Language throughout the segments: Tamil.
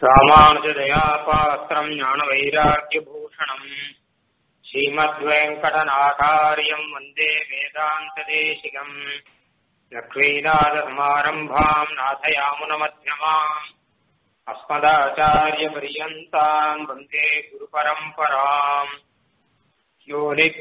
ராமானுஜதயாபாத்திரம் ஞானவைராக்கியபூஷணம் ஸ்ரீமத்வேங்கடநாதாரியம் வந்தே வேதாந்ததேசிகம் லக்ஷ்மீநாதசமாரம்பாம் நாதயாமுனமध्यமாம் अस्मदाचार्यपर्यन्ताम् वन्दे गुरुपरम्पराम् यो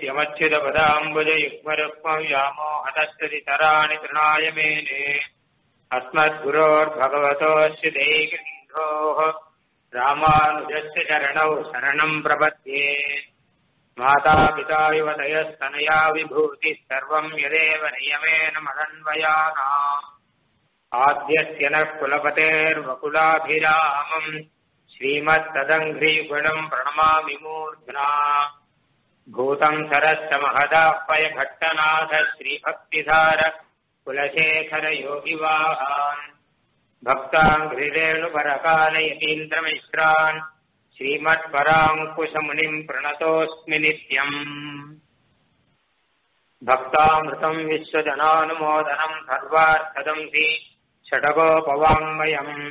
नित्यमच्युतपदाम्बुजयुग्मरुक्मव्यामोहतस्तदितराणि तृणाय मेने अस्मद्गुरोर्भगवतोऽस्य देहिन्दोः रामानुजस्य चरणौ शरणम् प्रपद्ये मातापिता युवतयस्तनया विभूतिः सर्वम् यदेव नियमेन मदन्वयानाम् आद्यस्य नः कुलपतेर्वकुलाभिरामम् श्रीमत्तदङ्घ्रीगुणम् प्रणमामि मूर्ध्ना भूतम् सरस्य महदापयभट्टनाथ श्रीभक्तिधार कुलशेखरयोगिवाहान् भक्ताङ्घ्रिरेणुपरकालयतीन्द्रमिश्रान् श्रीमत्पराङ्कुशमुनिम् प्रणतोऽस्मि नित्यम् भक्तामृतम् विश्वजनानुमोदनम् सर्वार्थदंसि षडगोपवाङ्मयम्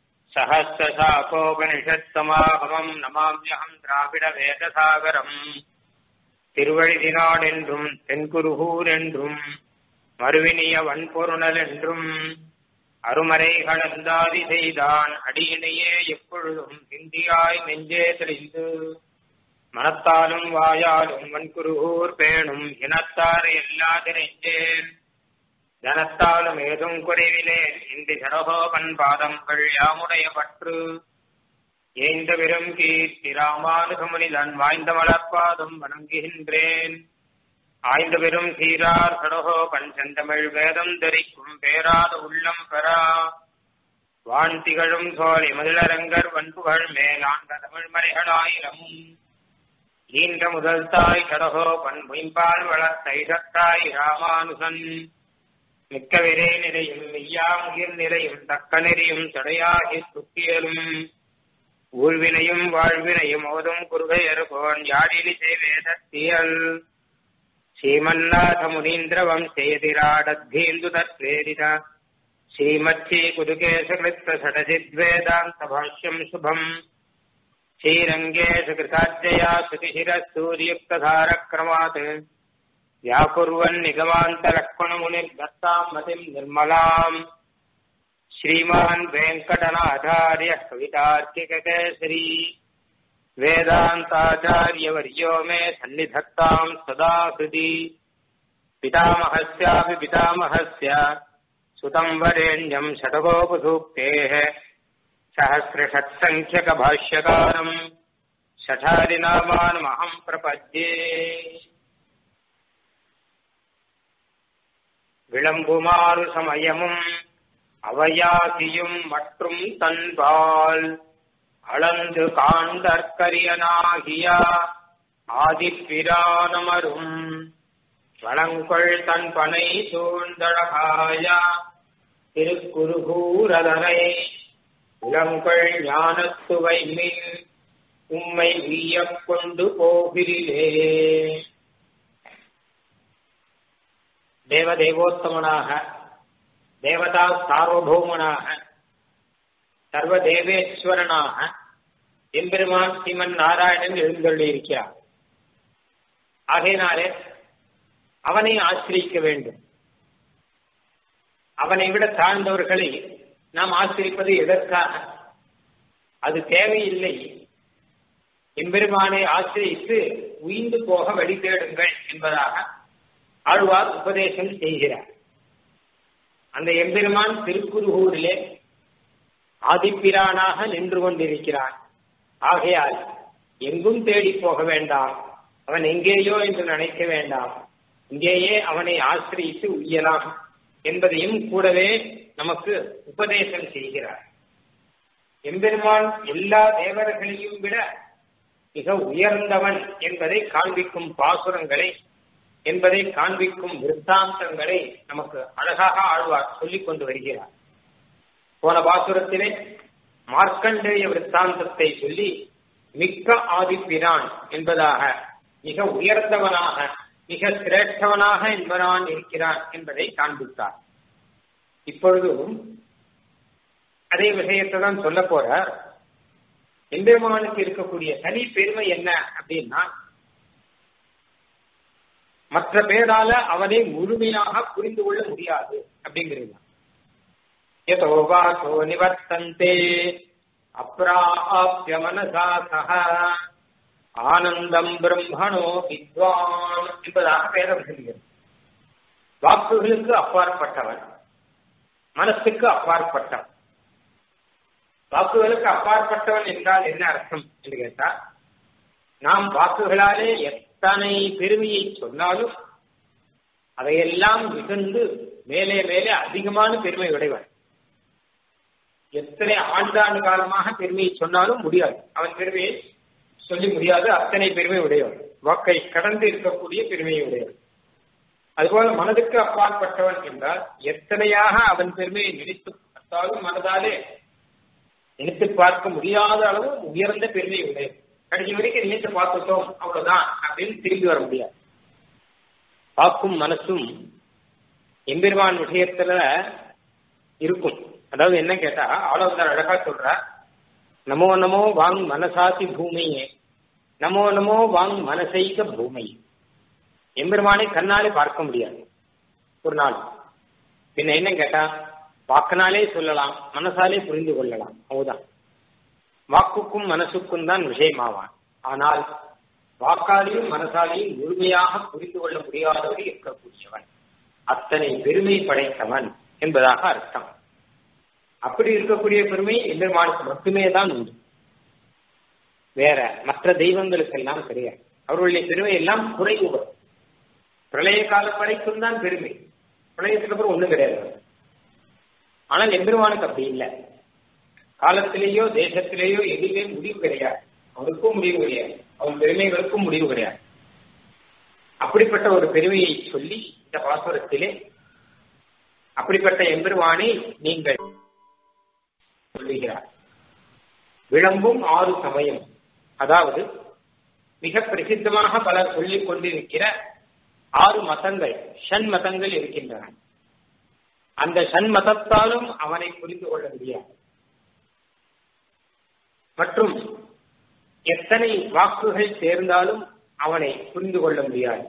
सहस्रशाकोपनिषत्समागमम् नमाम्यहम् திராவிடவேதசாகரம் திருவழிதினாடென்றும் தென்குருகூர் என்றும் மறுவினிய வன்பொருணல் என்றும் அருமறைகளந்தாதி செய்தான் அடியினையே எப்பொழுதும் சிந்தியாய் நெஞ்சே தெளிந்து மனத்தாலும் வாயாலும் வன்குருகூர் பேணும் இனத்தாரை எல்லாதிரைஞ்சேன் தனத்தாலும் ஏதும் குறைவிலேன் இன்று ஜடகோபன் பாதங்கள் யாமுடைய பற்று ஏந்த பெரும் கீர்த்தி ராமானுகமுனிதன் வாய்ந்த மலர்பாதம் வணங்குகின்றேன் ஆய்ந்த பெரும் சீரார் சடகோபன் செந்தமிழ் வேதம் தரிக்கும் பேராத உள்ளம் பெறா வான் திகழும் சோலை மதிலரங்கர் வன்புகள் மேலாண்ட தமிழ் மறைகளாயிரமும் ஈன்ற முதல் தாய் கடகோபன் பொய்பால் வளர்த்த இசத்தாய் ராமானுசன் மிக்க விரே நிறையும் மெய்யாமுகிர் நிறையும் தக்க நெறியும் தடையாகி துக்கியலும் ஊழ்வினையும் வாழ்வினையும் ஓதும் குருகையர்கோன் யாழினி செய்வேதத்தியல் ஸ்ரீமன்னாத முனீந்திர வம்சேதிராடத்தீந்து தத்வேதித ஸ்ரீமத்ஸ்ரீ குதுகேசகிருத்த சடசித்வேதாந்த பாஷ்யம் சுபம் श्रीरङ्गेशकृताज्जया श्रुतिशिरः सूर्युक्तधारक्रमात् व्याकुर्वन् निगमान्तलक्ष्मणमुनिर्दत्ताम् मतिम् निर्मलाम् श्रीमान् वेङ्कटनाथार्यः कवितार्किककेसरी वेदान्ताचार्यवर्यो मे सन्निधत्ताम् सदा हृदि पितामहस्यापि पितामहस्य सुतम् वरेण्यम् षटकोपसूक्तेः सहस्रषट्सङ्ख्यकभाष्यकारम् शठादिनामानमहम् प्रपद्ये விளம்புமாறு சமயமும் அவையாசியும் மற்றும் தன்பால் அளந்து காண்டற்கரியனாகிய ஆதிப்பிரானமரும் வளங்கொள் தன் பனை சூழ்ந்தழகாய திருக்குருகூரதனை உலங்கள் ஞானத்துவை மின் உம்மை வீயக் கொண்டு போகிறீரே தேவதேவோத்தமனாக தேவதா சார்வபௌமனாக சர்வதேவேஸ்வரனாக எம்பெருமான் ஸ்ரீமன் நாராயணன் எழுந்தள்ளியிருக்கிறார் ஆகையினாலே அவனை ஆசிரியிக்க வேண்டும் அவனை விட தாழ்ந்தவர்களை நாம் ஆசிரிப்பது எதற்காக அது தேவையில்லை எம்பெருமானை ஆசிரியித்து உயிர்ந்து போக வழி தேடுங்கள் என்பதாக ஆழ்வார் உபதேசம் செய்கிறார் அந்த எம்பெருமான் திருக்குறுகூரிலே ஆதிப்பிரானாக நின்று கொண்டிருக்கிறான் ஆகையால் எங்கும் தேடி போக வேண்டாம் அவன் எங்கேயோ என்று நினைக்க வேண்டாம் இங்கேயே அவனை ஆசிரியித்து உய்யலாம் என்பதையும் கூடவே நமக்கு உபதேசம் செய்கிறார் எம்பெருமான் எல்லா தேவர்களையும் விட மிக உயர்ந்தவன் என்பதை காண்பிக்கும் பாசுரங்களை என்பதை காண்பிக்கும் விருத்தாந்தங்களை நமக்கு அழகாக ஆழ்வார் சொல்லிக் கொண்டு வருகிறார் போன பாசுரத்திலே மார்க்கண்டேய விருத்தாந்தத்தை சொல்லி மிக்க ஆதிப்பிரான் என்பதாக மிக உயர்ந்தவனாக மிக சிரேஷ்டவனாக என்பவனான் இருக்கிறான் என்பதை காண்பித்தார் இப்பொழுதும் அதே விஷயத்தை தான் சொல்ல போறார் எம்பெருமானுக்கு இருக்கக்கூடிய தனி பெருமை என்ன அப்படின்னா மற்ற பேரால அவனை முழுமையாக புரிந்து கொள்ள முடியாது அப்படிங்கிறது எதோ வாசோ நிவர்த்தந்தே அப்ராப்ய மனசா சக ஆனந்தம் பிரம்மணோ வித்வான் என்பதாக பேரம் சொல்கிறது வாக்குகளுக்கு அப்பாற்பட்டவன் மனசுக்கு அப்பாற்பட்டவன் வாக்குகளுக்கு அப்பாற்பட்டவன் என்றால் என்ன அர்த்தம் என்று கேட்டால் நாம் வாக்குகளாலே எத்தனை பெருமையை சொன்னாலும் அதையெல்லாம் மிகுந்து மேலே மேலே அதிகமான பெருமை உடையவன் எத்தனை ஆண்டாண்டு காலமாக பெருமையை சொன்னாலும் முடியாது அவன் பெருமையை சொல்லி முடியாது அத்தனை பெருமை உடையவன் வாக்கை கடந்து இருக்கக்கூடிய பெருமையை உடையவன் அதுபோல மனதுக்கு அப்பாற்பட்டவன் என்றால் எத்தனையாக அவன் பெருமையை நினைத்து பார்த்தாலும் மனதாலே நினைத்து பார்க்க முடியாத அளவு உயர்ந்த பெருமை உடையது கடைசி வரைக்கும் நினைத்து பார்த்துட்டோம் அவ்வளவுதான் அப்படின்னு திரும்பி வர முடியாது வாக்கும் மனசும் எம்பெருமான் விஷயத்துல இருக்கும் அதாவது என்ன கேட்டா ஆளவந்தார் அழகா சொல்ற நமோ நமோ வாங் மனசாசி பூமியே நமோ நமோ வாங் மனசைக பூமி எம்பெருமானை கண்ணாலே பார்க்க முடியாது ஒரு நாள் பின்ன என்ன கேட்டா வாக்கினாலே சொல்லலாம் மனசாலே புரிந்து கொள்ளலாம் அவ்வளவுதான் வாக்குக்கும் மனசுக்கும் தான் விஷயமாவான் ஆனால் வாக்காலையும் மனசாலையும் முழுமையாக புரிந்து கொள்ள முடியாதவர் இருக்கக்கூடியவன் அத்தனை பெருமை படைத்தவன் என்பதாக அர்த்தம் அப்படி இருக்கக்கூடிய பெருமை எம்பெருமானுக்கு மட்டுமே தான் உண்டு வேற மற்ற தெய்வங்களுக்கெல்லாம் கிடையாது அவர்களுடைய பெருமை எல்லாம் குறைவு வரும் பிரளய காலம் வரைக்கும் தான் பெருமை பிரளயத்துக்கு அப்புறம் ஒண்ணும் கிடையாது ஆனால் எம்பெருமானுக்கு அப்படி இல்லை காலத்திலேயோ தேசத்திலேயோ எதுவுமே முடிவு கிடையாது அவனுக்கும் முடிவு கிடையாது அவன் பெருமைகளுக்கும் முடிவு கிடையாது அப்படிப்பட்ட ஒரு பெருமையை சொல்லி இந்த பாசுரத்திலே அப்படிப்பட்ட எம்பெருமானை நீங்கள் சொல்லுகிறார் விளம்பும் ஆறு சமயம் அதாவது மிக பிரசித்தமாக பலர் சொல்லிக் கொண்டிருக்கிற ஆறு மதங்கள் ஷண் மதங்கள் இருக்கின்றன அந்த ஷண் மதத்தாலும் அவனை புரிந்து கொள்ள முடியாது மற்றும் எத்தனை வாக்குகள் சேர்ந்தாலும் அவனை புரிந்து கொள்ள முடியாது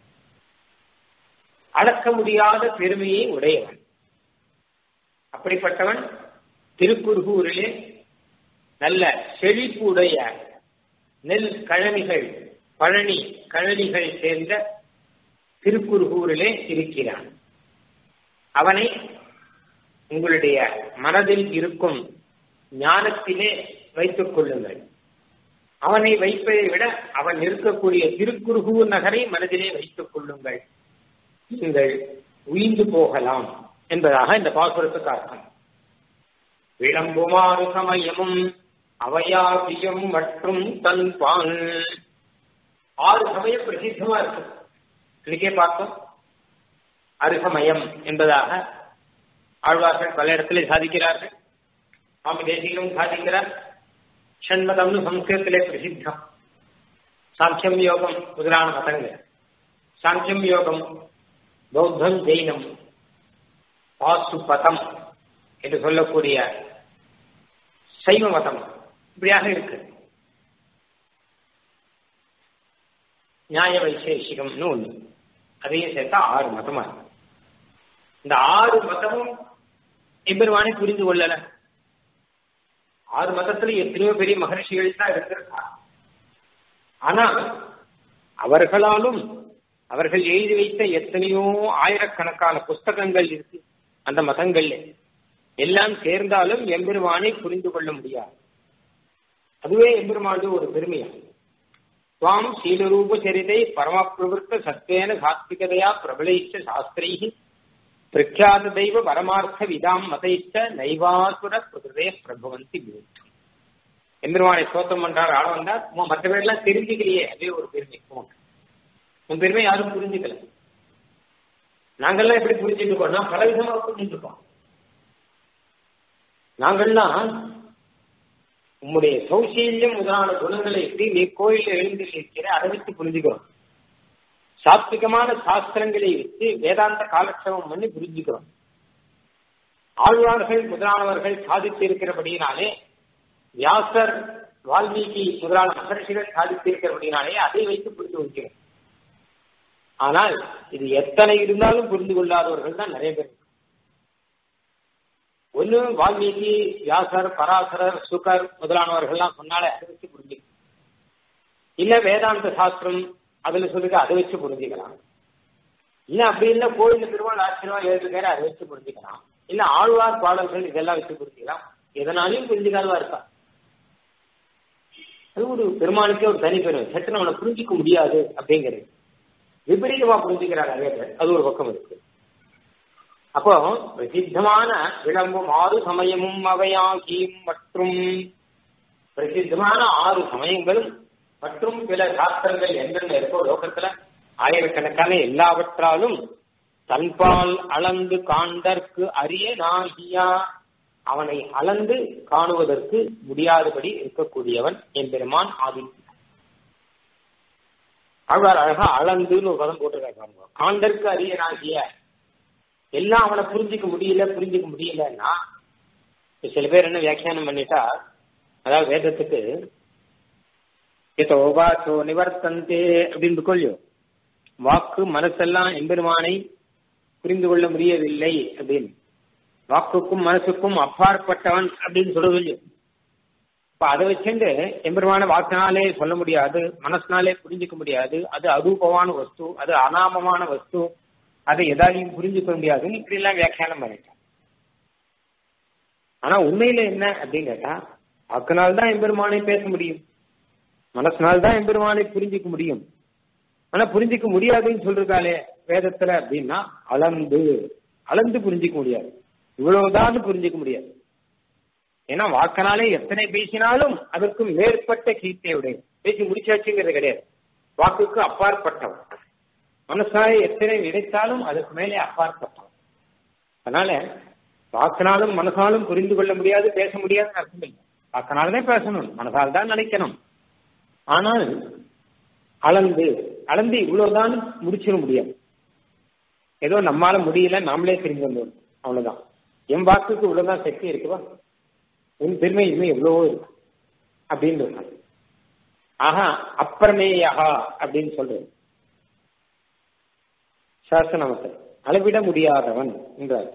அளக்க முடியாத பெருமையை உடையவன் அப்படிப்பட்டவன் திருக்குறுகூரிலே நல்ல செழிப்புடைய நெல் கழனிகள் பழனி கழனிகள் சேர்ந்த திருக்குறுகூரிலே இருக்கிறான் அவனை உங்களுடைய மனதில் இருக்கும் ஞானத்திலே வைத்துக் கொள்ளுங்கள் அவனை வைப்பதை விட அவன் இருக்கக்கூடிய திருக்குறுகூர் நகரை மனதிலே வைத்துக் கொள்ளுங்கள் நீங்கள் உயிர்ந்து போகலாம் என்பதாக இந்த பாசுரத்துக்கு அர்த்தம் விளம்புமாறு சமயமும் அவையாபியம் மற்றும் தன் பான் ஆறு சமயம் பிரசித்தமா இருக்கு இன்னைக்கே பார்த்தோம் அருசமயம் என்பதாக ஆழ்வார்கள் பல இடத்திலே சாதிக்கிறார்கள் சுவாமி தேசிகளும் சாதிக்கிறார் ஷண்மதம்னு சம்ஸ்கிருதத்திலே பிரசித்தம் சாங்கியம் யோகம் முதலான மதங்கள் சாங்கியம் யோகம் பௌத்தம் ஜெயினம் பாசுபதம் என்று சொல்லக்கூடிய சைவ மதம் இப்படியாக இருக்கு நியாய வைசேஷிகம்னு ஒண்ணு அதையும் சேர்த்தா ஆறு மதமா இருக்கு இந்த ஆறு மதமும் எம்பெருமானை புரிந்து கொள்ளல ஆறு மதத்துல எத்தனையோ பெரிய மகர்ஷிகள் தான் இருந்திருக்காங்க ஆனா அவர்களாலும் அவர்கள் எழுதி வைத்த எத்தனையோ ஆயிரக்கணக்கான புஸ்தகங்கள் இருக்கு அந்த மதங்கள்ல எல்லாம் சேர்ந்தாலும் எம்பெருமானை புரிந்து கொள்ள முடியாது அதுவே எம்பெருமானது ஒரு பெருமையா துவாம் சீலரூப சரிதை பரமபிரவருத்த சத்வேன சாத்விகதையா பிரபலைச்ச சாஸ்திரைஹி பிரக்யாத தெய்வ பரமார்த்த விதாம் மதைச்ச நைவாசுர பிரகிருதே பிரபவந்தி விருத்தம் எம்பெருமானை சோத்தம் பண்றார் ஆள வந்தார் மற்ற பேர்லாம் தெரிஞ்சுக்கலையே அதே ஒரு பெருமை உனக்கு உன் பெருமை யாரும் புரிஞ்சுக்கல நாங்கள்லாம் எப்படி புரிஞ்சுட்டு இருக்கோம் நான் பல விதமா புரிஞ்சுட்டு இருக்கோம் நாங்கள்லாம் உம்முடைய சௌசீல்யம் முதலான குணங்களை எப்படி நீ கோயிலில் எழுந்து இருக்கிற அதை வச்சு புரிஞ்சுக்கிறோம் சாத்விகமான சாஸ்திரங்களை வச்சு வேதாந்த காலட்சேபம் பண்ணி புரிஞ்சுக்கிறோம் ஆழ்வார்கள் முதலானவர்கள் சாதித்து இருக்கிறபடியினாலே வியாசர் வால்மீகி முதலான மகர்ஷிகள் சாதித்திருக்கிறபடினாலே அதை வைத்து புரிந்து கொள்கிறோம் ஆனால் இது எத்தனை இருந்தாலும் புரிந்து கொள்ளாதவர்கள் தான் நிறைய பேர் ஒண்ணு வால்மீகி வியாசர் பராசரர் சுகர் முதலானவர்கள்லாம் சொன்னாலே அதை வச்சு புரிஞ்சுக்கலாம் இல்ல வேதாந்த சாஸ்திரம் அதுல சொல்லுங்க அதை வச்சு புரிஞ்சுக்கலாம் இல்ல அப்படி இல்ல கோயில் திருமண ஆச்சரியம் ஏழு பேரை அதை வச்சு புரிஞ்சுக்கலாம் இல்ல ஆழ்வார் பாடல்கள் இதெல்லாம் வச்சு புரிஞ்சுக்கலாம் எதனாலையும் புரிஞ்சுக்காதவா இருக்கா அது ஒரு பெருமானுக்கே ஒரு தனி பெருமை சற்று நம்மளை புரிஞ்சுக்க முடியாது அப்படிங்கிறது விபரீதமா புரிஞ்சுக்கிறார் நிறைய பேர் அது ஒரு பக்கம் இருக்கு அப்போ பிரசித்தமான விளம்பும் ஆறு சமயமும் அவையாகியும் மற்றும் பிரசித்தமான ஆறு சமயங்களும் மற்றும் சில சாஸ்திரங்கள் என்னென்ன இருக்கோ லோகத்துல ஆயிரக்கணக்கான எல்லாவற்றாலும் தன்பால் அளந்து காண்டற்கு அரிய நாகியா அவனை அளந்து காணுவதற்கு முடியாதபடி இருக்கக்கூடியவன் எம்பெருமான் ஆதித்யன் ஆழ்வார் அழகா அளந்துன்னு ஒரு பதம் போட்டிருக்காரு காண்டற்கு அரியனாகிய எல்லாம் அவனை புரிஞ்சிக்க முடியல புரிஞ்சிக்க முடியலன்னா சில பேர் என்ன வியாக்கியானம் பண்ணிட்டா அதாவது வேதத்துக்கு வாச்சோ நிவர்த்தந்தே அப்படின்னு கொள்ளியோ வாக்கு மனசெல்லாம் எம்பெருமானை புரிந்து கொள்ள முடியவில்லை அப்படின்னு வாக்குக்கும் மனசுக்கும் அப்பாற்பட்டவன் அப்படின்னு சொல்றது இப்ப அதை வச்சுட்டு எம்பெருமான வாக்கினாலே சொல்ல முடியாது மனசினாலே புரிஞ்சுக்க முடியாது அது அரூபமான வஸ்து அது அனாமமான வஸ்து அதை எதாலையும் புரிஞ்சுக்க முடியாதுன்னு இப்படி எல்லாம் வியாக்கியானம் பண்ணிட்டான் ஆனா உண்மையில என்ன அப்படின்னு கேட்டா வாக்குனால்தான் எம்பெருமானை பேச முடியும் மனசினால்தான் எம்பெருமானை புரிஞ்சிக்க முடியும் ஆனா புரிஞ்சிக்க முடியாதுன்னு சொல்றாளே வேதத்துல அப்படின்னா அளந்து அளந்து புரிஞ்சிக்க முடியாது இவ்வளவுதான் புரிஞ்சிக்க முடியாது ஏன்னா வாக்கனாலே எத்தனை பேசினாலும் அதற்கும் மேற்பட்ட கீர்த்தியுடைய பேசி முடிச்சாச்சுங்கிறது கிடையாது வாக்குக்கு அப்பாற்பட்டவன் மனசாலே எத்தனை நினைத்தாலும் அதுக்கு மேலே அப்பாற்பட்டவன் அதனால வாக்கினாலும் மனசாலும் புரிந்து கொள்ள முடியாது பேச முடியாதுன்னு அர்த்தம் இல்லை வாக்கினால்தான் பேசணும் மனசால் தான் நினைக்கணும் ஆனால் அளந்து அளந்து இவ்வளவுதான் முடிச்சிட முடியாது ஏதோ நம்மால முடியல நாமளே தெரிஞ்சு வந்தோம் அவ்வளவுதான் என் வாக்குக்கு இவ்வளவுதான் சக்தி இருக்குவா உன் பெருமை இன்னும் எவ்வளவோ இருக்கு அப்படின்னு ஆஹா அப்பிரமேயா அப்படின்னு சொல்றது சாஸ்திரநாமத்தில் அளவிட முடியாதவன் என்றார்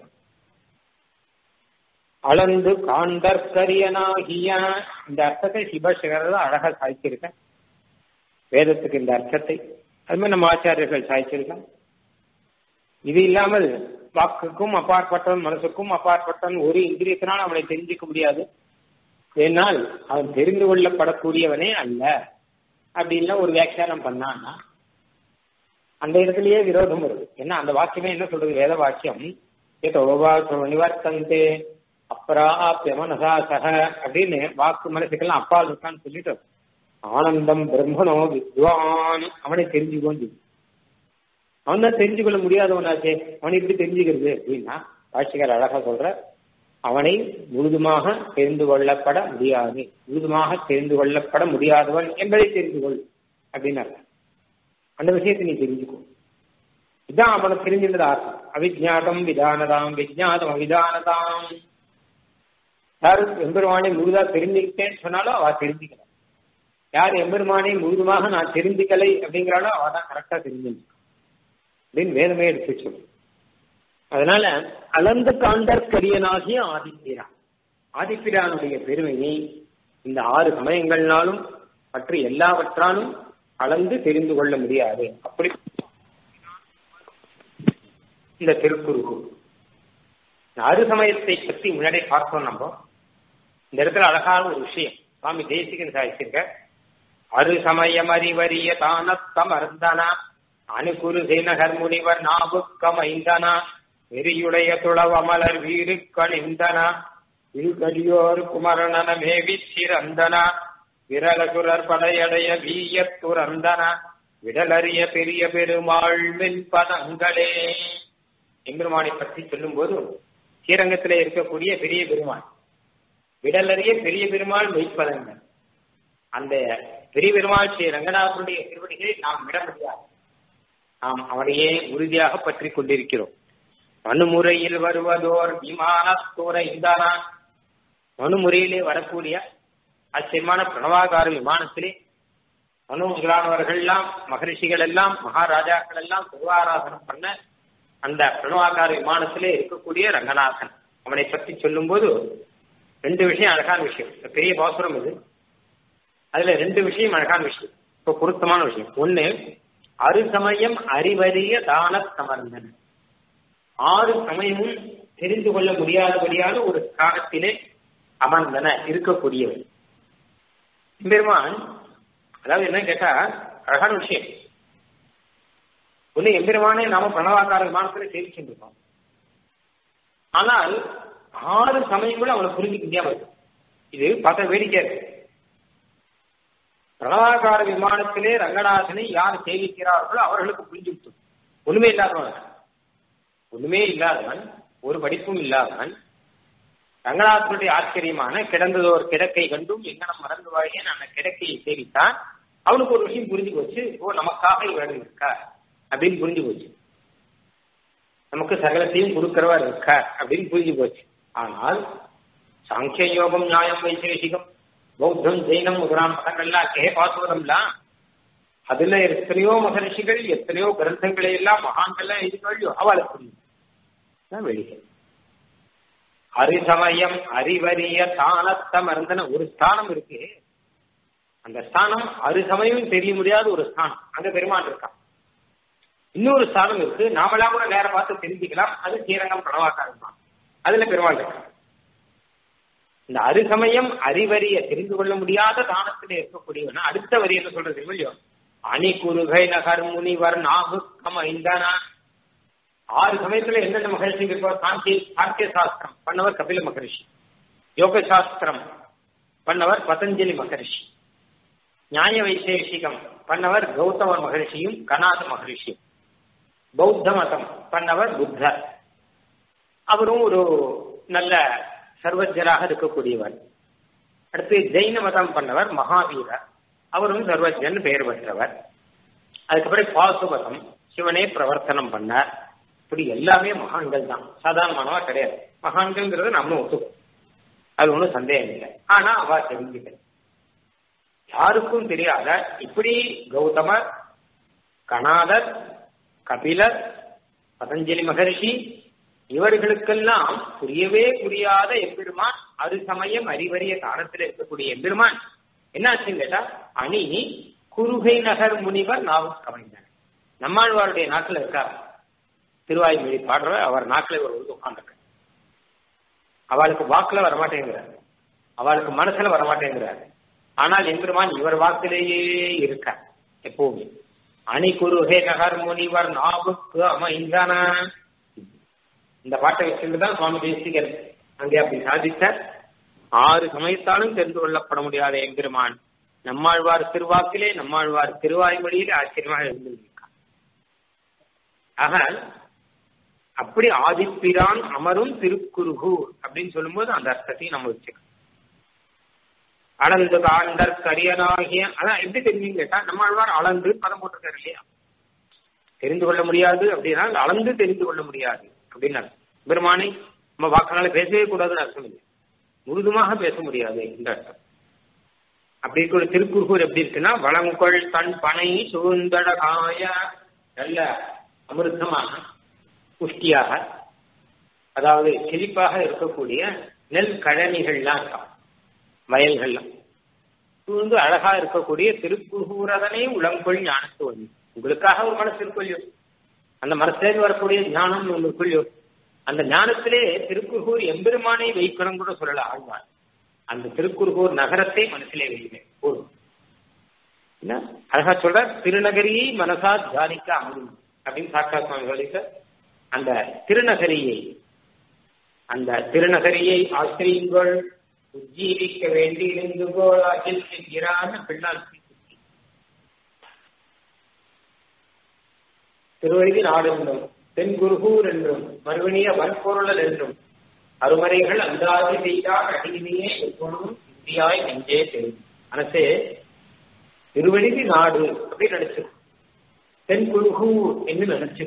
அளந்து காண்டற்கரியனாகிய இந்த அர்த்தத்தை சிவசங்கர் அழகா சாய்ச்சிருக்க வேதத்துக்கு இந்த அர்த்தத்தை அது மாதிரி நம்ம ஆச்சாரியர்கள் சாய்ச்சிருக்காங்க இது இல்லாமல் வாக்குக்கும் அப்பாற்பட்டவன் மனசுக்கும் அப்பாற்பட்டவன் ஒரு இந்திரியத்தினால் அவனை தெரிஞ்சுக்க முடியாது ஏனால் அவன் தெரிந்து கொள்ளப்படக்கூடியவனே அல்ல அப்படின்லாம் ஒரு வியாக்கியானம் பண்ணான்னா அந்த இடத்துலயே விரோதம் வருது ஏன்னா அந்த வாக்கியமே என்ன சொல்றது வேத வாக்கியம் நிவர்த்தந்தே அப்ராப்ய மனசா சக அப்படின்னு வாக்கு மனசுக்கெல்லாம் அப்பால் இருக்கான்னு சொல்லிட்டு ஆனந்தம் பிரம்மனோ வித்வான் அவனை தெரிஞ்சுக்கோன்னு அவன் தான் தெரிஞ்சு கொள்ள முடியாதவனாச்சே அவனை எப்படி தெரிஞ்சுக்கிறது அப்படின்னா ஆட்சிக்கார் அழகா சொல்ற அவனை முழுதுமாக தெரிந்து கொள்ளப்பட முடியாது முழுதுமாக தெரிந்து கொள்ளப்பட முடியாதவன் என்பதை தெரிந்து கொள் அப்படின்னு அந்த விஷயத்தை நீ தெரிஞ்சுக்கோ இதான் அவனை தெரிஞ்சிருந்தது அர்த்தம் அவிஜாதம் விதானதாம் விஜாதம் அவிதானதாம் யாரு எம்பெருமானை முழுதா தெரிஞ்சுக்கிட்டேன்னு சொன்னாலும் அவ தெரிஞ்சுக்கல யார் எம்பெருமானை முழுதுமாக நான் தெரிஞ்சுக்கலை அப்படிங்கிறாலோ அவ தான் கரெக்டா தெரிஞ்சுக்கணும் அப்படின்னு வேதமே எடுத்து சொல்லு அதனால அளந்த காண்டற்கரியனாகிய ஆதிப்பிரான் ஆதிப்பிரானுடைய பெருமையை இந்த ஆறு சமயங்கள்னாலும் மற்ற எல்லாவற்றாலும் அளந்து தெரிந்து கொள்ள முடியாது அப்படி இந்த திருக்குறுகு ஆறு சமயத்தை பத்தி முன்னாடி பார்த்தோம் நம்ம இந்த இடத்துல அழகான ஒரு விஷயம் சுவாமி தேசிகன் சாதிச்சிருக்க அரு சமயம் அறிவறிய தானத்தமர்ந்தனா அணுகுரு சேனகர் முனிவர் நாபுக்கமைந்தனா நெறியுடைய துளவமலர் வீடு கணிந்தனா இருகடியோர் குமரனன மேவி சிறந்தனா விரலசுரர் படையடைய வீய துறந்தன விடலறிய பெரிய பெருமாள் பதங்களே எம்பெருமானை பற்றி சொல்லும் போது ஸ்ரீரங்கத்திலே இருக்கக்கூடிய பெரிய பெருமாள் விடலறிய பெரிய பெருமாள் மெய்ப்பதங்கள் அந்த பெரிய பெருமாள் ஸ்ரீ ரங்கநாதனுடைய திருவடிகளை நாம் விட முடியாது நாம் அவனையே உறுதியாக பற்றி கொண்டிருக்கிறோம் மனுமுறையில் வருவதோர் விமானத்துறை இந்தானா மனுமுறையிலே வரக்கூடிய ஆச்சரியமான பிரணவாகார விமானத்திலே மனு முதலானவர்கள் எல்லாம் மகரிஷிகள் எல்லாம் மகாராஜாக்கள் எல்லாம் திருவாராதனம் பண்ண அந்த பிரணவாகார விமானத்திலே இருக்கக்கூடிய ரங்கநாதன் அவனை பற்றி சொல்லும்போது ரெண்டு விஷயம் அழகான விஷயம் பெரிய பாசுரம் இது அதுல ரெண்டு விஷயம் அழகான விஷயம் இப்ப பொருத்தமான விஷயம் ஒண்ணு அருசமயம் அறிவறிய தான சமர்ந்தன் ஆறு சமயமும் தெரிந்து கொள்ள முடியாதபடியான ஒரு ஸ்தானத்திலே அமர்ந்தன இருக்கக்கூடியவன் எம்பெருமான் அதாவது என்ன கேட்டா அழகான விஷயம் ஒண்ணு எம்பெருமானே நாம பிரணவாக்கார விமானத்துல சேவிச்சுருக்கோம் ஆனால் ஆறு சமயம் கூட அவனை புரிஞ்சுக்க முடியாம இருக்கு இது பார்த்த வேடிக்கை இருக்கு பிரணவாகார விமானத்திலே ரங்கநாதனை யார் சேவிக்கிறார்களோ அவர்களுக்கு புரிஞ்சு விட்டு ஒண்ணுமே இல்லாதவன் ஒண்ணுமே இல்லாதவன் ஒரு படிப்பும் இல்லாதவன் ரங்கநாதனுடைய ஆச்சரியமான கிடந்ததோர் கிடக்கை கண்டும் எங்கனம் மறந்து வாழியன் அந்த கிடக்கையை சேவித்தான் அவனுக்கு ஒரு விஷயம் புரிஞ்சு போச்சு ஓ நமக்காக இவன் இருக்கா அப்படின்னு புரிஞ்சு போச்சு நமக்கு சகலத்தையும் கொடுக்கிறவர் இருக்கார் அப்படின்னு புரிஞ்சு போச்சு ஆனால் சாங்கிய யோகம் நியாயம் வைசேஷிகம் பௌத்தம் ஜெயினம் முதலாம் மதங்கள்லாம் கே பாசுவதம்லாம் அதுல எத்தனையோ மகரிஷிகள் எத்தனையோ கிரந்தங்களை எல்லாம் மகான்கள்லாம் எழுதிக்கொள்ளியோ அவளுக்கு புரியும் வெளியே அரிசமயம் அறிவறிய தானத்தமர்ந்தன ஒரு ஸ்தானம் இருக்கு அந்த ஸ்தானம் அரிசமயம் தெரிய முடியாத ஒரு ஸ்தானம் அங்க பெருமான் இருக்கான் இன்னொரு ஸ்தானம் இருக்கு நாமெல்லாம் கூட நேரம் பார்த்து தெரிஞ்சுக்கலாம் அது ஸ்ரீரங்கம் பிரணவாக்காரம் தான் அதுல பெருமாள் இருக்கான் இந்த அருசமயம் அறிவறிய தெரிந்து கொள்ள முடியாத தானத்திலே இருக்கக்கூடியவன் அடுத்த வரி என்ன சொல்றது இல்லையோ அணி குருகை நகர் முனிவர் நாகுக்கம் ஐந்தானா ஆறு சமயத்துல எந்தெந்த மகர்ஷி இருப்பார் சாந்திய சாந்திய சாஸ்திரம் பண்ணவர் கபில மகரிஷி யோக சாஸ்திரம் பண்ணவர் பதஞ்சலி மகரிஷி நியாய வைசேஷிகம் பண்ணவர் கௌதமர் மகரிஷியும் கனாத மகரிஷியும் பௌத்த மதம் பண்ணவர் புத்தர் அவரும் ஒரு நல்ல சர்வஜராக இருக்கக்கூடியவர் அடுத்து ஜெயின மதம் பண்ணவர் மகாவீரர் அவரும் சர்வஜன் பெயர் பெற்றவர் அதுக்கப்புறம் பாசுபதம் சிவனே பிரவர்த்தனம் பண்ணார் இப்படி எல்லாமே மகான்கள் தான் சாதாரணமானவா கிடையாது மகான்கள்ங்கிறத நம்மளும் ஒத்துக்கும் அது ஒன்றும் சந்தேகம் இல்லை ஆனா அவ தெரிஞ்சுக்கல யாருக்கும் தெரியாத இப்படி கௌதமர் கணாதர் கபிலர் பதஞ்சலி மகரிஷி இவர்களுக்கெல்லாம் புரியவே புரியாத எம்பெருமான் அது சமயம் அறிவறிய காலத்தில் இருக்கக்கூடிய எம்பெருமான் என்னாச்சுன்னு கேட்டா அணி குருகை நகர் முனிவர் நாவும் கமைந்தார் நம்மாழ்வாருடைய நாட்டில் இருக்கார் திருவாய்மொழி பாடுற அவர் நாட்டில் இவர் வந்து உட்காந்துருக்க அவளுக்கு வாக்குல வரமாட்டேங்கிறார் அவளுக்கு மனசுல வரமாட்டேங்கிறார் ஆனால் எம்பெருமான் இவர் வாக்கிலேயே இருக்கார் எப்பவுமே அணி குருகே நகர் முனிவர் நாவுக்கு அமைந்தான இந்த பாட்டை வச்சுட்டு தான் சுவாமி தேசிகர் அங்கே அப்படி சாதித்தார் ஆறு சமயத்தாலும் தெரிந்து கொள்ளப்பட முடியாத எம்பெருமான் நம்மாழ்வார் திருவாக்கிலே நம்மாழ்வார் திருவாய்மொழியிலே ஆச்சரியமாக இருந்திருக்கார் ஆக அப்படி ஆதிப்பிரான் அமரும் திருக்குருகூர் அப்படின்னு சொல்லும்போது அந்த அர்த்தத்தையும் நம்ம வச்சுக்கணும் அளந்து காண்டர் கரியனாகிய அதான் எப்படி தெரிஞ்சுன்னு கேட்டா நம்மாழ்வார் அளந்து பதம் போட்டிருக்காரு இல்லையா தெரிந்து கொள்ள முடியாது அப்படின்னா அளந்து தெரிந்து கொள்ள முடியாது அப்படின்னு பெருமானை நம்ம வாக்கினால பேசவே கூடாதுன்னு அர்த்தம் இல்லை முழுதுமாக பேச முடியாது இந்த அர்த்தம் அப்படி இருக்கிற திருக்குறுகூர் எப்படி இருக்குன்னா வளங்கொள் தன் பனை சூழ்ந்தடகாய நல்ல அமிர்தமாக புஷ்டியாக அதாவது செழிப்பாக இருக்கக்கூடிய நெல் கழனிகள்லாம் இருக்கான் வயல்கள்லாம் சூழ்ந்து அழகா இருக்கக்கூடிய திருக்குறுகூரதனை உளங்கொள் ஞானத்துவம் உங்களுக்காக ஒரு மனசு இருக்கொள்ளியோ அந்த மனசுலேருந்து வரக்கூடிய ஞானம் உங்களுக்குள்ளோ அந்த ஞானத்திலே திருக்குறுகூர் எம்பெருமானை வைக்கணும் கூட சொல்லல ஆழ்வார் அந்த திருக்குறுகூர் நகரத்தை மனசிலே வைக்கிறேன் போதும் என்ன அழகா சொல்ற திருநகரியை மனசா தியானிக்க அமரும் அப்படின்னு சாக்கா சுவாமி சொல்லிட்டு அந்த திருநகரியை அந்த திருநகரியை ஆசிரியுங்கள் உஜ்ஜீவிக்க வேண்டி இருந்து போல் அகில் என்கிறான் பிள்ளால் திருவழுதி நாடு என்றும் தென்குருகூர் என்றும் மறுவணிய வன்பொருளல் என்றும் அருமறைகள் அந்தாதி செய்தால் அடியிலேயே எப்பொழுதும் இந்தியாய் நெஞ்சே தெரியும் மனசே திருவழுதி நாடு அப்படின்னு நினைச்சு தென்குருகூர் என்று நினைச்சு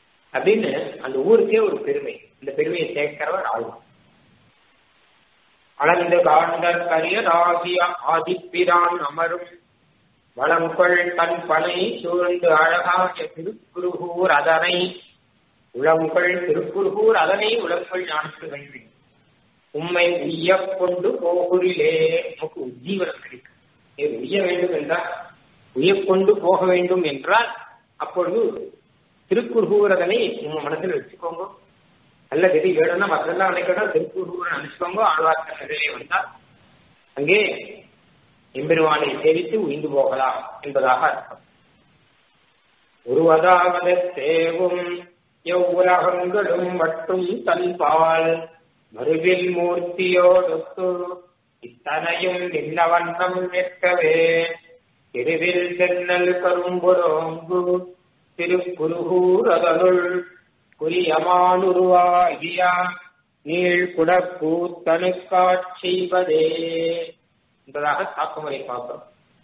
அப்படின்னு அந்த ஊருக்கே ஒரு பெருமை இந்த பெருமையை சேர்க்கிறவர் ஆழ்வார் அளந்து காண்ட கரியதாகிய ஆதிப்பிரான் அமரும் வளங்கொள் தன் பனை சூழ்ந்து அழகாகிய திருக்குருகூர் அதனை உளங்கொள் திருக்குருகூர் அதனை உளங்கொள் ஞானத்து வேண்டி உம்மை உய்ய கொண்டு போகுரிலே நமக்கு உஜ்ஜீவனம் கிடைக்கும் நீர் உய்ய வேண்டும் என்றால் உய்ய கொண்டு போக வேண்டும் என்றால் அப்பொழுது திருக்குறுகூரதனை உங்க மனசில் வச்சுக்கோங்க நல்ல கதி வேணும்னா மற்றெல்லாம் நினைக்கணும் திருக்குறுகூரை நினைச்சுக்கோங்க ஆழ்வார்த்த நிலையை வந்தால் அங்கே எம்பெருமானை சேவித்து உயிந்து போகலாம் என்பதாக அர்த்தம் உருவதாவது தேவும் எவ்வுலகங்களும் மட்டும் தன்பால் மருவில் மூர்த்தியோடுத்து இத்தனையும் நின்னவண்ணம் நிற்கவே திருவில் சென்னல் கரும்புரோங்கு திருக்குருகூர் அதனுள் குறியமானுருவாகியா நீள் குடக்கூத்தனு காட்சிவதே என்பதாக தாக்குமுறை பார்க்கிறோம்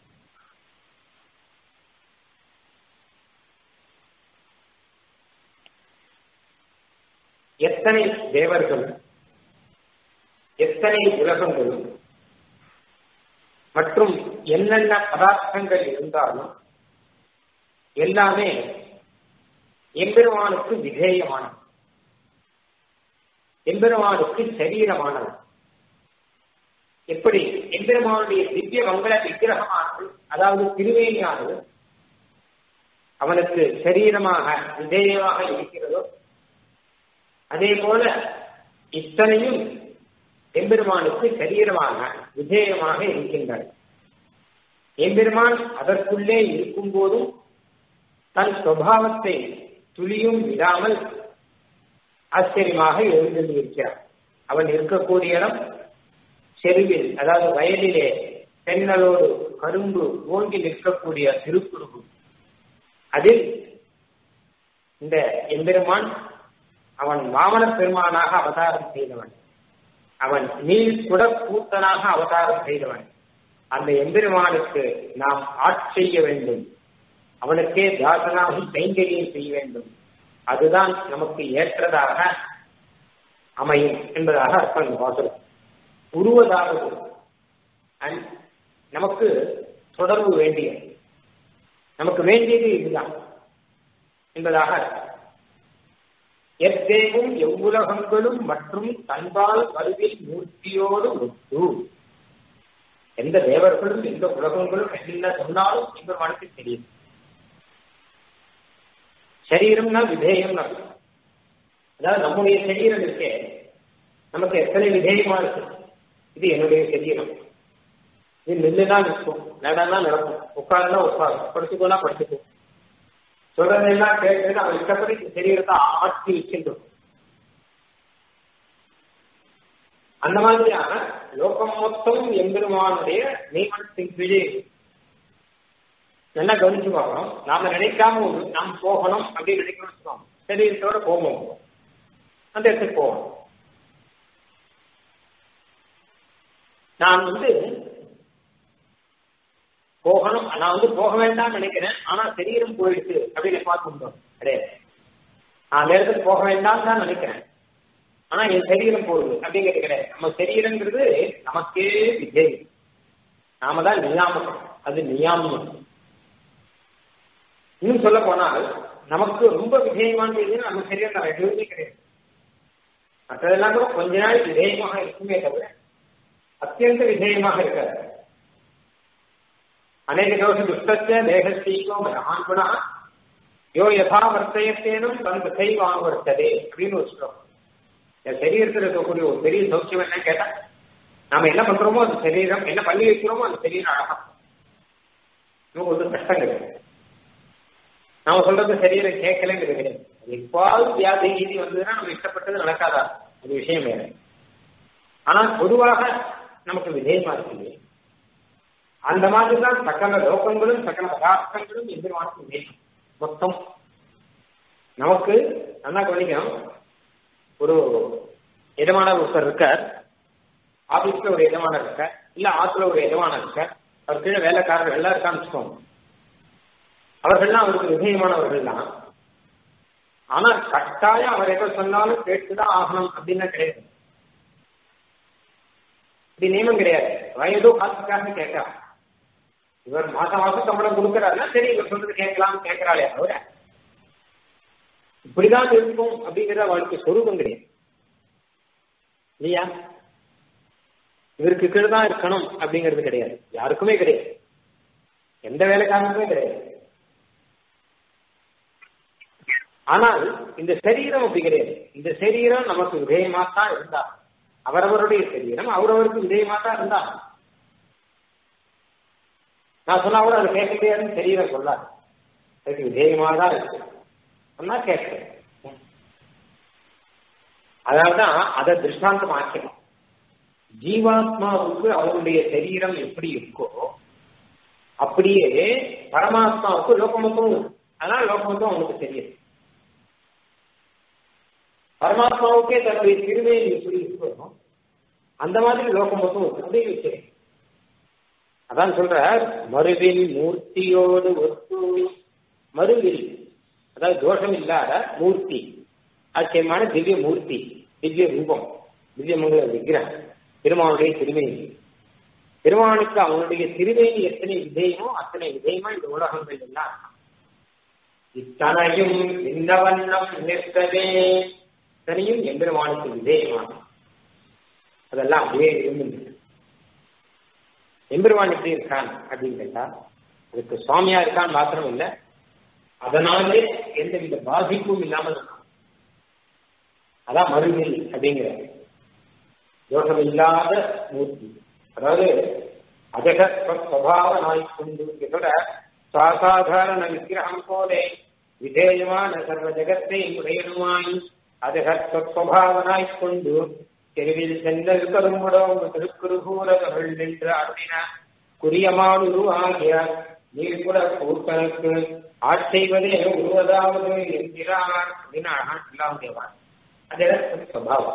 எத்தனை தேவர்கள் எத்தனை உலகங்களும் மற்றும் என்னென்ன பதார்த்தங்கள் இருந்தாலும் எல்லாமே எம்பெருமானுக்கு விதேயமானது எம்பெருமானுக்கு சரீரமானது எப்படி எம்பெருமானுடைய திவ்ய மங்கள விக்கிரகமானது அதாவது திருவேணியானது அவனுக்கு சரீரமாக விதேயமாக இருக்கிறதோ அதே போல இத்தனையும் எம்பெருமானுக்கு சரீரமாக விஜயமாக இருக்கின்றன எம்பெருமான் அதற்குள்ளே இருக்கும் போதும் தன் சுவாவத்தை துளியும் விடாமல் ஆச்சரியமாக எழுந்திருக்கிறார் அவன் இருக்கக்கூடிய இடம் செருவில் அதாவது வயலிலே தென்னலோடு கரும்பு ஓங்கி நிற்கக்கூடிய திருக்குறுகு அதில் இந்த எம்பெருமான் அவன் வாமன பெருமானாக அவதாரம் செய்தவன் அவன் நீல் குட கூத்தனாக அவதாரம் செய்தவன் அந்த எம்பெருமானுக்கு நாம் ஆட்செய்ய வேண்டும் அவனுக்கே தாசனாகி கைங்கரியம் செய்ய வேண்டும் அதுதான் நமக்கு ஏற்றதாக அமையும் என்பதாக அர்த்தம் இந்த பாசுரம் உருவதாவது நமக்கு தொடர்பு வேண்டியது நமக்கு வேண்டியது இதுதான் என்பதாக அர்த்தம் எத்தேவும் எவ்வுலகங்களும் மற்றும் தன்பால் வருவில் மூர்த்தியோடு ஒத்து எந்த தேவர்களும் எந்த உலகங்களும் என்ன சொன்னாலும் எங்க மனசு தெரியும் சரீரம்னா விதேயம்னா அதாவது நம்முடைய சரீரம் இருக்கே நமக்கு எத்தனை விதேயமா இருக்கு இது என்னுடைய சரீரம் இது நில்லுனா நிற்கும் நடனா நடக்கும் உட்காருனா உட்காரும் படுத்துக்கோனா படுத்துக்கும் சொல்றதெல்லாம் கேட்டு அவன் இஷ்டப்படி சரீரத்தை ஆட்சி வச்சுருக்கும் அந்த மாதிரியான லோகம் மொத்தம் எம்பெருமானுடைய நியமனத்தின் கீழே நல்லா கவனிச்சு பார்க்கணும் நாம நினைக்காம ஒரு நாம் போகணும் அப்படின்னு நினைக்கணும் சரீரத்தோட போவோம் அந்த இடத்துக்கு போகணும் நான் வந்து போகணும் நான் வந்து போக வேண்டாம்னு நினைக்கிறேன் ஆனா சரீரம் போயிடுச்சு அப்படின்னு பார்க்க கிடையாது நான் அந்த இடத்துக்கு போக வேண்டாம் தான் நினைக்கிறேன் ஆனா என் சரீரம் போகுது அப்படிங்கிறது கிடையாது நம்ம சரீரங்கிறது நமக்கே விஜய் நாம தான் நியாமகம் அது நியாமம் இன்னும் சொல்ல போனால் நமக்கு ரொம்ப விஜயமானது நம்ம சரீரம் நான் எதுவுமே கிடையாது மற்றதெல்லாம் கூட கொஞ்ச நாள் விஜயமாக இருக்குமே தவிர அத்தியந்த விஜயமாக இருக்காது அநேக தோஷ துஷ்டச்ச தேகஸ்தீகோ மகான் குணா யோ யதா வர்த்தயத்தேனும் தன் தசைவான் வர்த்ததே அப்படின்னு ஒரு ஸ்லோகம் என் சரீரத்தில் இருக்கக்கூடிய ஒரு பெரிய சௌக்கியம் என்ன கேட்டா நாம என்ன பண்றோமோ அந்த சரீரம் என்ன பண்ணி வைக்கிறோமோ அந்த சரீரம் அழகா நமக்கு ஒரு கஷ்டம் கிடையாது நாம சொல்றது சரீரம் கேட்கலங்கிறது கிடையாது எப்பாவது வியாதி கீதி வந்ததுன்னா நம்ம இஷ்டப்பட்டது நடக்காதா அது விஷயம் வேற ஆனால் பொதுவாக நமக்கு விஜயமா இருக்கு அந்த மாதிரி தான் சகல லோகங்களும் சகல பதார்த்தங்களும் எதிர்வானுக்கு வேணும் மொத்தம் நமக்கு நல்லா கவனிக்கணும் ஒரு எஜமான ஒருத்தர் இருக்கார் ஆபீஸ்ல ஒரு எஜமான இருக்கார் இல்ல ஆத்துல ஒரு எஜமான இருக்கார் அவர் கீழே வேலைக்காரர்கள் எல்லாம் இருக்கான்னு வச்சுக்கோங்க அவர்கள்லாம் அவருக்கு விஜயமானவர்கள் தான் ஆனா கட்டாயம் அவர் எதை சொன்னாலும் கேட்டுதான் ஆகணும் அப்படின்னு கிடையாது இப்படி நியமம் கிடையாது அவன் ஏதோ காசுக்காக கேட்கா இவர் மாசம் மாசம் சம்பளம் கொடுக்கறாருன்னா சரி இவர் சொல்றது கேட்கலாம் கேட்கிறாளே அவர இப்படிதான் இருக்கும் அப்படிங்கிற அவளுக்கு சொரூபம் கிடையாது இல்லையா இவருக்கு கீழே தான் இருக்கணும் அப்படிங்கிறது கிடையாது யாருக்குமே கிடையாது எந்த வேலைக்காரனுக்குமே கிடையாது ஆனால் இந்த சரீரம் அப்படி கிடையாது இந்த சரீரம் நமக்கு விதயமா தான் இருந்தா அவரவருடைய சரீரம் அவரவருக்கு விதயமா தான் இருந்தா நான் சொன்னா கூட அது கேட்க முடியாதுன்னு சரீரம் சொல்லாது அதுக்கு விதயமா தான் இருக்கு சொன்னா கேட்கிறேன் அதனால்தான் அதை திருஷ்டாந்தம் ஆக்கணும் ஜீவாத்மாவுக்கு அவருடைய சரீரம் எப்படி இருக்கோ அப்படியே பரமாத்மாவுக்கு லோகமத்துவம் இருக்கு அதனால லோகமத்துவம் அவனுக்கு தெரியுது பரமாத்மாவுக்கே தன்னுடைய திருமையை எப்படி இருக்கோ அந்த மாதிரி லோகமத்துவம் இருக்கு அப்படின்னு விஷயம் அதான் சொல்ற மருவில் மூர்த்தியோடு ஒத்து மருவில் அதாவது தோஷம் இல்லாத மூர்த்தி ஆச்சரியமான திவ்ய மூர்த்தி திவ்ய ரூபம் திவ்ய மங்கள விக்கிரகம் பெருமானுடைய திருமேனி பெருமானுக்கு அவனுடைய திருமேனி எத்தனை விதயமோ அத்தனை விதயமா இந்த உலகங்கள் எல்லாம் இத்தனையும் இந்த வண்ணம் நிற்கவே இத்தனையும் எம்பெருமானுக்கு விதயமான அதெல்லாம் அப்படியே இருந்து எம்பெருமான் எப்படி இருக்கான் அப்படின்னு கேட்டா அதுக்கு சுவாமியா இருக்கான் மாத்திரம் இல்லை அதனாலே எந்தவித பாதிப்பும் இல்லாமல் இருக்கான் அதான் மருவில் அப்படிங்கிற தோஷம் இல்லாத மூர்த்தி அதாவது அஜகஸ்வபாவனாய் கொண்டு இதோட சாசாதாரண விக்கிரகம் போலே விதேயமான சர்வ ஜெகத்தை உடையனுமாய் அஜகஸ்வபாவனாய் கொண்டு தெருவில் சென்றல் கரும்புடம் திருக்குறுகூரர்கள் நின்று அருளின குறியமானு ஆகிய நீர்குட கூட்டனுக்கு ஆட்செய்வதே உருவதாவது என்கிறார் அப்படின்னு அழகான் இல்லாமல் அது சுவாவம்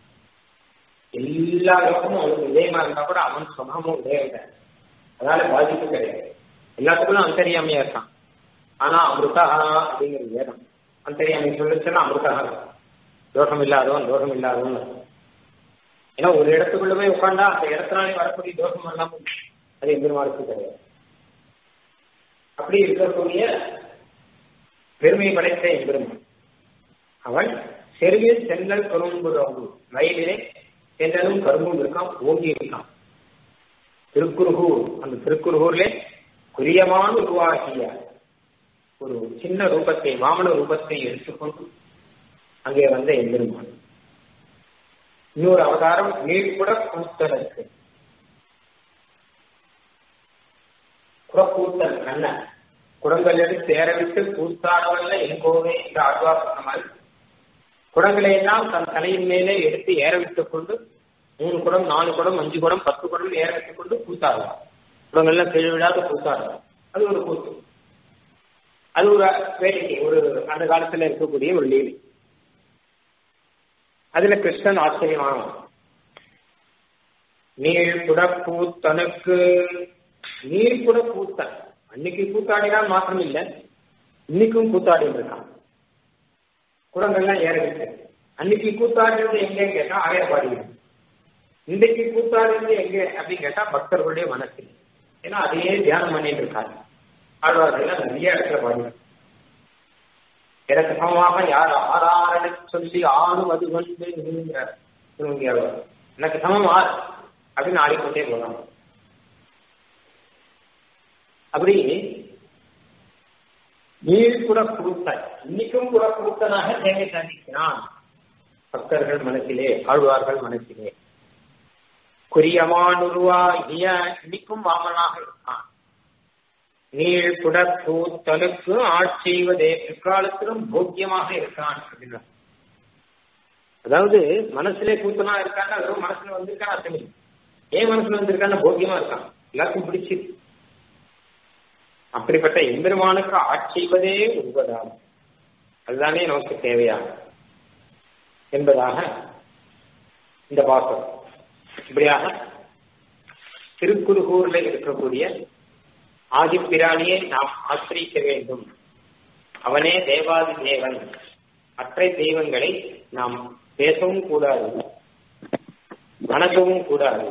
எல்லா லோகமும் அவனுக்கு விஜயமா இருந்தா கூட அவன் சுகமும் உதயம் அதனால பாதிப்பு கிடையாது எல்லாத்துக்கும் அந்தரியாமையா இருக்கான் ஆனா அமிர்தா அப்படிங்கிற வேதம் அந்தரியாமை சொல்லுச்சுன்னா அமிர்தா தோஷம் இல்லாதவன் தோஷம் இல்லாதவன் ஏன்னா ஒரு இடத்துக்குள்ள போய் உட்காந்தா அந்த இடத்தினாலே வரக்கூடிய தோஷம் எல்லாம் அது எம்பெருமானுக்கு கிடையாது அப்படி இருக்கக்கூடிய பெருமை படைத்த எம்பெருமான் அவன் செருவில் சென்னல் கரும்புறவு வயலிலே சென்னலும் கரும்பும் இருக்கான் ஓங்கி இருக்கான் திருக்குறுகூர் அந்த திருக்குறுகூர்ல குறியமான உருவாகிய ஒரு சின்ன ரூபத்தை வாமன ரூபத்தை எடுத்துக்கொண்டு அங்கே வந்த எம்பெருமான் இன்னொரு அவதாரம் நீர்குட கூத்தலுக்கு குடக்கூத்தல் கண்ணன் குடங்கள் எடுத்து தேரவிட்டு கூத்தாடவல்ல எங்கோவே என்று ஆழ்வார் சொன்ன மாதிரி குடங்களை எல்லாம் தன் தலையின் மேலே எடுத்து ஏற வைத்துக் கொண்டு மூணு குடம் நாலு குடம் அஞ்சு குடம் பத்து குடம் ஏற வைத்துக் கொண்டு கூத்தாடுவார் குடங்கள்லாம் கீழ் விடாத கூத்தாடுவார் அது ஒரு கூத்து அது ஒரு வேடிக்கை ஒரு அந்த காலத்துல இருக்கக்கூடிய ஒரு லீலை அதுல கிருஷ்ணன் ஆச்சரியமானவன் நீர் குடப்பூத்தனுக்கு நீர் கூட கூத்தன் அன்னைக்கு கூத்தாடினால் மாற்றம் இல்லை இன்னைக்கும் கூத்தாடி இருக்கான் குடங்கள்லாம் ஏறிருக்கு அன்னைக்கு கூத்தாடுறது எங்கன்னு கேட்டா ஆயிரப்பாடி இன்றைக்கு கூத்தாடுறது எங்க அப்படின்னு கேட்டா பக்தர்களுடைய மனசில் ஏன்னா அதையே தியானம் பண்ணிட்டு இருக்காங்க ஆழ்வார்கள் நிறைய இடத்துல பாடி எனக்கு சமமாக யார் ஆறாறு சொல்லி ஆணும் அது கொண்டு எனக்கு சமம் ஆறு அப்படின்னு ஆடிக்கொண்டே போறாங்க அப்படி நீர் கூட கொடுத்தாய் இன்னைக்கும் கூட கொடுத்தனாக தேவை சாதிக்கிறான் பக்தர்கள் மனசிலே ஆழ்வார்கள் மனசிலே குறியமானுருவாகிய இன்னைக்கும் வாமனாக இருக்கான் நீள் குடக்கூத்தலுக்கு ஆட்செய்வதே பிற்காலத்திலும் போக்கியமாக இருக்கான் அப்படின்னா அதாவது மனசுலே கூத்தனா இருக்கான்னா வெறும் மனசுல வந்திருக்கான்னு அர்த்தம் இல்லை ஏன் மனசுல வந்திருக்கான்னு போக்கியமா இருக்கான் எல்லாருக்கும் பிடிச்சி அப்படிப்பட்ட எம்பெருமானுக்கு ஆட்செய்வதே உருவதாகும் அதுதானே நமக்கு தேவையான என்பதாக இந்த பாசம் இப்படியாக திருக்குறுகூர்ல இருக்கக்கூடிய ஆதிப்பிராணியை நாம் ஆசிரிக்க வேண்டும் அவனே தேவாதி தேவன் மற்ற தெய்வங்களை நாம் பேசவும் கூடாது வணங்கவும் கூடாது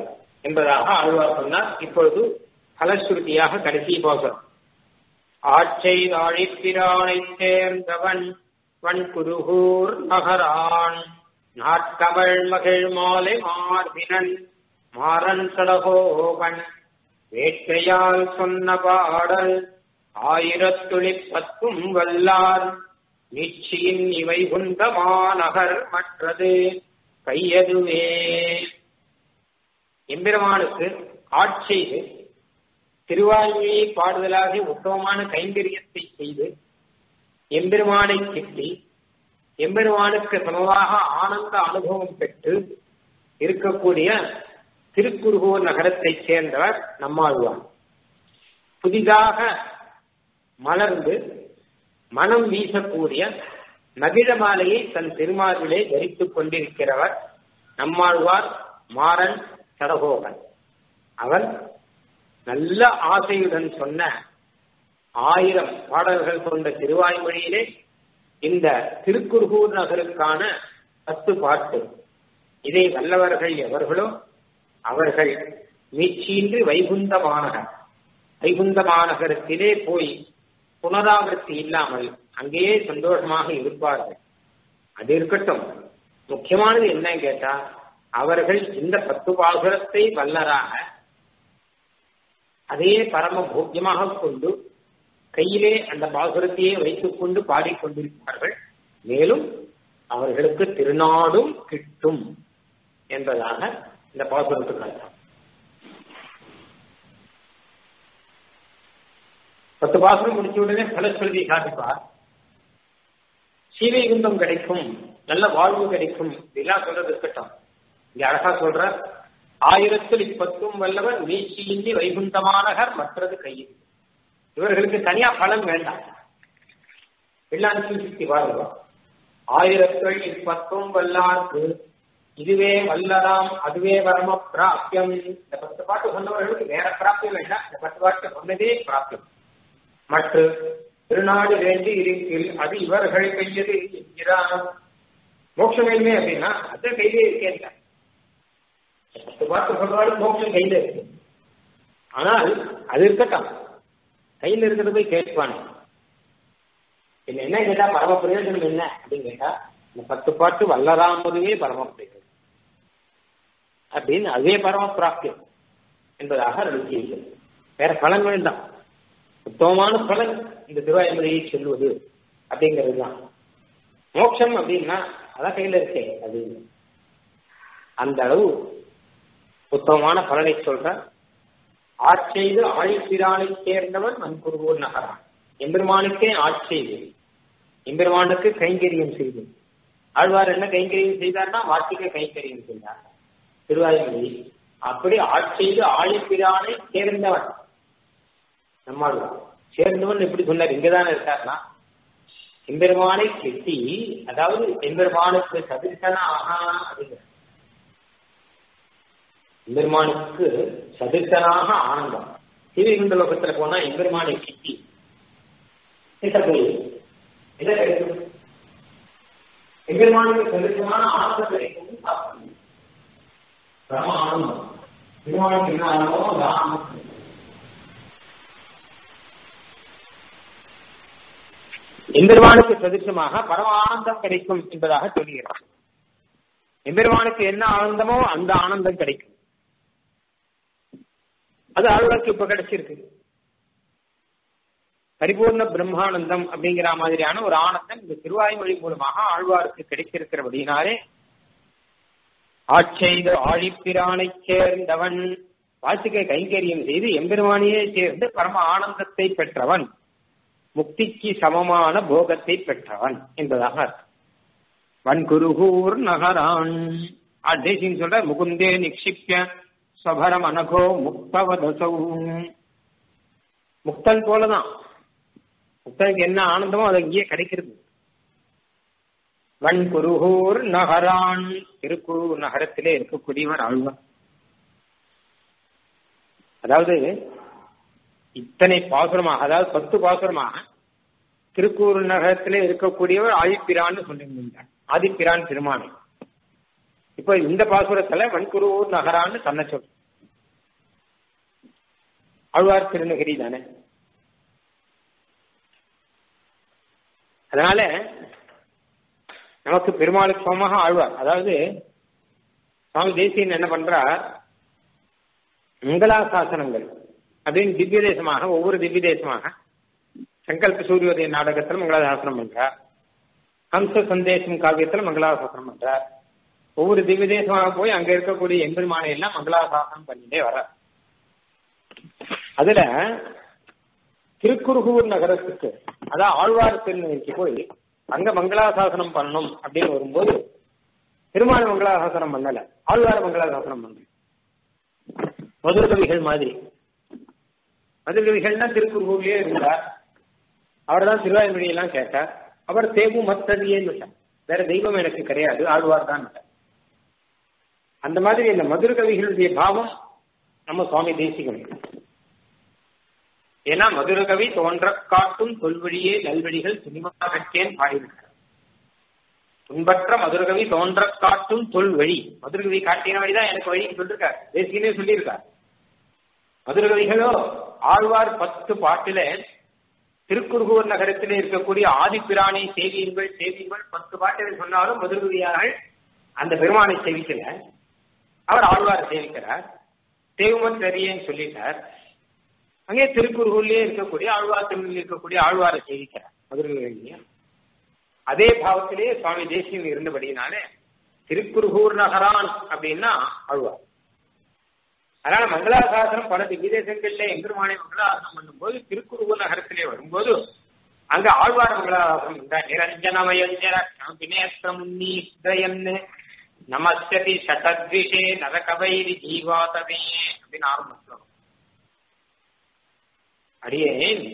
என்பதாக ஆழ்வார் சொன்னார் இப்பொழுது பலஸ்ருதியாக கடைசி பாசம் ஆட்சை ஆழிப்பிரானை சேர்ந்தவன் வன்குருகூர் நகரான் நாட்கமள் மகிழ் மாலை மார்பினன் மாறன் சடகோவன் வேட்கையால் சொன்ன பாடல் ஆயிரத்துளிப்பத்தும் வல்லார் நிச்சயின் இவை குந்த மாநகர் மற்றது கையதுவே எம்பெருமானுக்கு ஆட்செய்து திருவாய்மொழியை பாடுதலாக உத்தமமான கைங்கரியத்தை செய்து எம்பெருமானை கிட்டி எம்பெருமானுக்கு சமமாக ஆனந்த அனுபவம் பெற்று இருக்கக்கூடிய திருக்குறுகூர் நகரத்தைச் சேர்ந்தவர் நம்மாழ்வார் புதிதாக மலர்ந்து மனம் வீசக்கூடிய மகிழ மாலையை தன் திருமார்பிலே தரித்துக் கொண்டிருக்கிறவர் நம்மாழ்வார் மாறன் சடகோகன் அவன் நல்ல ஆசையுடன் சொன்ன ஆயிரம் பாடல்கள் கொண்ட திருவாய்மொழியிலே இந்த திருக்குறுகூர் நகருக்கான பத்து பாட்டு இதை வல்லவர்கள் எவர்களோ அவர்கள் மீட்சியின்றி வைகுந்த மாநகர் வைகுந்த மாநகரத்திலே போய் புனராவர்த்தி இல்லாமல் அங்கேயே சந்தோஷமாக இருப்பார்கள் அது இருக்கட்டும் முக்கியமானது என்ன கேட்டா அவர்கள் இந்த பத்து பாசுரத்தை வல்லராக அதே பரம போக்கியமாக கொண்டு கையிலே அந்த பாசுரத்தையே வைத்துக் கொண்டு பாடிக்கொண்டிருப்பார்கள் மேலும் அவர்களுக்கு திருநாடும் கிட்டும் என்பதாக இந்த பாசுரத்துக்கு அர்த்தம் பத்து பாசுரம் முடிச்ச உடனே பலஸ்வருதி காட்டிப்பார் சீவைகுந்தம் கிடைக்கும் நல்ல வாழ்வு கிடைக்கும் இதெல்லாம் சொல்றது இருக்கட்டும் இங்க அழகா சொல்ற ஆயிரத்தில் இப்பத்தும் வல்லவர் வீழ்ச்சியின்றி வைகுந்தமானகர் மற்றது கையில் இவர்களுக்கு தனியா பலன் வேண்டாம் வெள்ளாண்மை சுத்தி பாருங்க ஆயிரத்தில் இப்பத்தும் வல்லார்க்கு இதுவே வல்லராம் அதுவே வரம பிராப்தியம் இந்த பத்து பாட்டு சொன்னவர்களுக்கு வேற பிராப்தியம் வேண்டாம் இந்த பத்து பாட்டு சொன்னதே பிராப்தியம் மற்ற திருநாடு வேண்டி இருக்கில் அது இவர்கள் கையது என்கிறார் மோட்சம் வேணுமே அப்படின்னா அது கையிலே இருக்கேன் பத்து பாட்டு சொல்றாலும் மோட்சம் கையில இருக்கு ஆனால் அது இருக்கட்டும் கையில இருக்கிறது போய் கேட்பானே என்ன என்ன கேட்டா பரம பிரயோஜனம் என்ன அப்படின்னு கேட்டா இந்த பத்து பாட்டு வல்லராமதுவே பரம பிரயோஜனம் அப்படின்னு அதுவே பரம பிராப்தியம் என்பதாக அருள் வேற பலன் வேண்டாம் உத்தமமான பலன் இந்த திருவாயுமொழியை சொல்லுவது அப்படிங்கிறது தான் மோட்சம் அப்படின்னா அதான் கையில இருக்கே அது அந்த அளவு உத்தமமான பலனை சொல்ற ஆட்செய்து ஆழிப்பிரானை சேர்ந்தவன் மண்குருவூர் நகரான் எம்பெருமானுக்கே ஆட்செய்து எம்பெருமானுக்கு கைங்கரியம் செய்து ஆழ்வார் என்ன கைங்கரியம் செய்தார்னா வார்த்தைக்கு கைங்கரியம் செய்தார் திருவாயுமொழி அப்படி ஆட்செய்து ஆழிப்பிரானை சேர்ந்தவன் நம்மாழ்வார் சேர்ந்தவன் எப்படி சொன்னார் இங்கதானே இருக்காருன்னா எம்பெருமானை கெட்டி அதாவது எம்பெருமானுக்கு சதிர்சன ஆகா அப்படிங்கிற எம்பெருமானுக்கு சதிர்சனாக ஆனந்தம் சிவகுண்ட லோகத்துல போனா எம்பெருமானை கெட்டி என்ன கிடைக்கும் எம்பெருமானுக்கு சதிர்சமான ஆனந்தம் கிடைக்கும் பரம ஆனந்தம் பெருமானுக்கு என்ன ஆனந்தமோ அந்த ஆனந்தம் எம்பெருமானுக்கு சதிர்சமாக பரம ஆனந்தம் கிடைக்கும் என்பதாக சொல்கிறார் எம்பெருமானுக்கு என்ன ஆனந்தமோ அந்த ஆனந்தம் கிடைக்கும் அது ஆழ்வார்க்கு இப்ப கிடைச்சிருக்கு பரிபூர்ண பிரம்மானந்தம் அப்படிங்கிற மாதிரியான ஒரு ஆனந்தம் இந்த திருவாய்மொழி மூலமாக ஆழ்வாருக்கு கிடைத்திருக்கிறபடினாலே ஆட்செய்து ஆழிப்பிரானை சேர்ந்தவன் வாசிக்க கைங்கரியம் செய்து எம்பெருமானியே சேர்ந்து பரம ஆனந்தத்தை பெற்றவன் முக்திக்கு சமமான போகத்தை பெற்றவன் என்பதாக அர்த்தம் வன்குருகூர் நகரான் தேசியம் சொல்ற முகுந்தே நிக்ஷிப்ய ஸ்வபரம் அனகோ முக்தவதசௌ முக்தன் போலதான் முக்தனுக்கு என்ன ஆனந்தமோ அது அங்கேயே கிடைக்கிறது வன்குருகூர் நகரான் திருக்குறூர் நகரத்திலே இருக்கக்கூடியவர் ஆழ்வார் அதாவது இத்தனை பாசுரமாக அதாவது பத்து பாசுரமாக திருக்கூர் நகரத்திலே இருக்கக்கூடியவர் ஆதிப்பிரான்னு சொல்லியிருந்தார் ஆதிப்பிரான் திருமானை இப்ப இந்த பாசுரத்துல வன்குருவூர் நகரான்னு தன்னை சொல் ஆழ்வார் திருநகரி தானே அதனால நமக்கு பெருமாளுக்கு சமமாக ஆழ்வார் அதாவது சுவாமி தேசியன் என்ன பண்றார் மங்களாசாசனங்கள் அப்படின்னு திவ்ய தேசமாக ஒவ்வொரு திவ்ய தேசமாக சங்கல்ப சூரியோதய நாடகத்தில் மங்களாசாசனம் பண்றார் ஹம்ச சந்தேசம் காவியத்தில் மங்களாசாசனம் பண்றார் ஒவ்வொரு திவ்ய தேசமாக போய் அங்க இருக்கக்கூடிய எம்பெருமானை எல்லாம் மங்களாசாசனம் பண்ணிட்டே வர அதுல திருக்குறுகூர் நகரத்துக்கு அதான் ஆழ்வார் திருநெல்வேலிக்கு போய் அங்க மங்களாசாசனம் பண்ணணும் அப்படின்னு வரும்போது பெருமாள் மங்களாசாசனம் பண்ணல ஆழ்வார் மங்களாசாசனம் பண்ணல மதுரகவிகள் மாதிரி மதுரகவிகள்னா திருக்குறுகூர்லயே இருந்தார் அவர் தான் திருவாய்மொழியெல்லாம் கேட்டார் அவர் தேவு மத்ததியேன்னு வேற தெய்வம் எனக்கு கிடையாது ஆழ்வார் தான் அந்த மாதிரி இந்த மதுர கவிகளுடைய பாவம் நம்ம சுவாமி தேசிகம் ஏன்னா மதுர கவி தோன்ற காட்டும் தொல்வழியே நல்வழிகள் துணிமாகற்றேன் பாடினார் துன்பற்ற மதுரகவி தோன்ற காட்டும் தொல் வழி மதுரகவி காட்டின வழிதான் எனக்கு வழின்னு சொல்லிருக்கார் தேசியனே சொல்லியிருக்கார் மதுரகவிகளோ ஆழ்வார் பத்து பாட்டில திருக்குறுகூர் நகரத்திலே இருக்கக்கூடிய ஆதிப்பிராணி சேவியுங்கள் சேவியுங்கள் பத்து பாட்டில் சொன்னாலும் மதுரகவியாக அந்த பெருமானை சேவிக்கல அவர் ஆழ்வார் சேவிக்கிறார் தேவமன் தெரியன்னு சொல்லிட்டார் அங்கே திருக்குறுகூர்லயே இருக்கக்கூடிய ஆழ்வார் திருநெல்வேலி இருக்கக்கூடிய ஆழ்வாரை சேவிக்கிறார் மதுரகவியா அதே பாவத்திலேயே சுவாமி தேசியம் இருந்தபடினாலே திருக்குறுகூர் நகரான் அப்படின்னா ஆழ்வார் அதனால மங்களாசாசனம் பல விதேசங்கள்ல எம்பெருமானை மங்களாசாசனம் பண்ணும்போது திருக்குறுகூர் நகரத்திலே வரும்போது அங்க ஆழ்வார் மங்களாசாசனம் உண்டார் நிரஞ்சனமயஞ்சரமுன்னீஸ்தயன்னு நமஸ்தி சட்டத்விஷே நரகவைரி ஜீவாதவே அப்படின்னு ஆரம்பிச்சோம் அடியேன்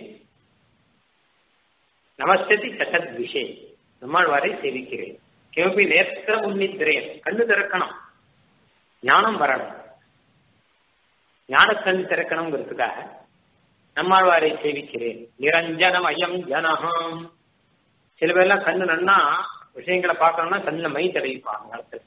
நமஸ்தி சட்டத் விஷே நம்மாழ்வாரை சேவிக்கிறேன் கிமப்பி நேத்திர முன்னித்திரேன் கண்ணு திறக்கணும் ஞானம் வரணும் ஞான கண் திறக்கணுங்கிறதுக்காக நம்மாழ்வாரை சேவிக்கிறேன் நிரஞ்சனம் அயம் ஜனகம் சில பேர்லாம் கண்ணு நன்னா விஷயங்களை பார்க்கணும்னா கண்ணுல மை தடவிப்பாங்க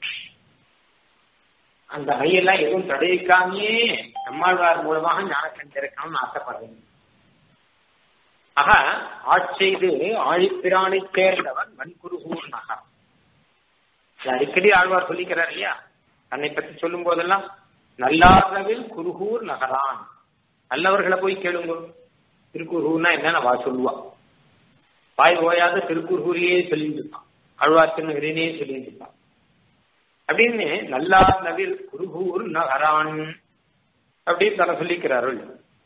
அந்த மையெல்லாம் எதுவும் தடவிக்காமையே நம்மாழ்வார் மூலமாக ஞானக்கண் திறக்கணும்னு ஆசைப்படுறேன் ஆக ஆட்செய்து ஆழிப்பிரானை சேர்ந்தவன் வன்குருகூர் நகர் அடிக்கடி ஆழ்வார் சொல்லிக்கிறார் இல்லையா தன்னை பற்றி சொல்லும் போதெல்லாம் நல்லார்னவில் குருகூர் நகரான் நல்லவர்களை போய் கேளுங்க திருக்குறுகூர்னா என்னன்னு வா சொல்லுவா வாய் ஓயாத திருக்குறுகூரியே சொல்லிட்டு இருப்பான் ஆழ்வார் திருநகரினே சொல்லிட்டு இருப்பான் அப்படின்னு நல்லார்னவில் குருகூர் நகரான் அப்படின்னு தன சொல்லிக்கிறார்கள்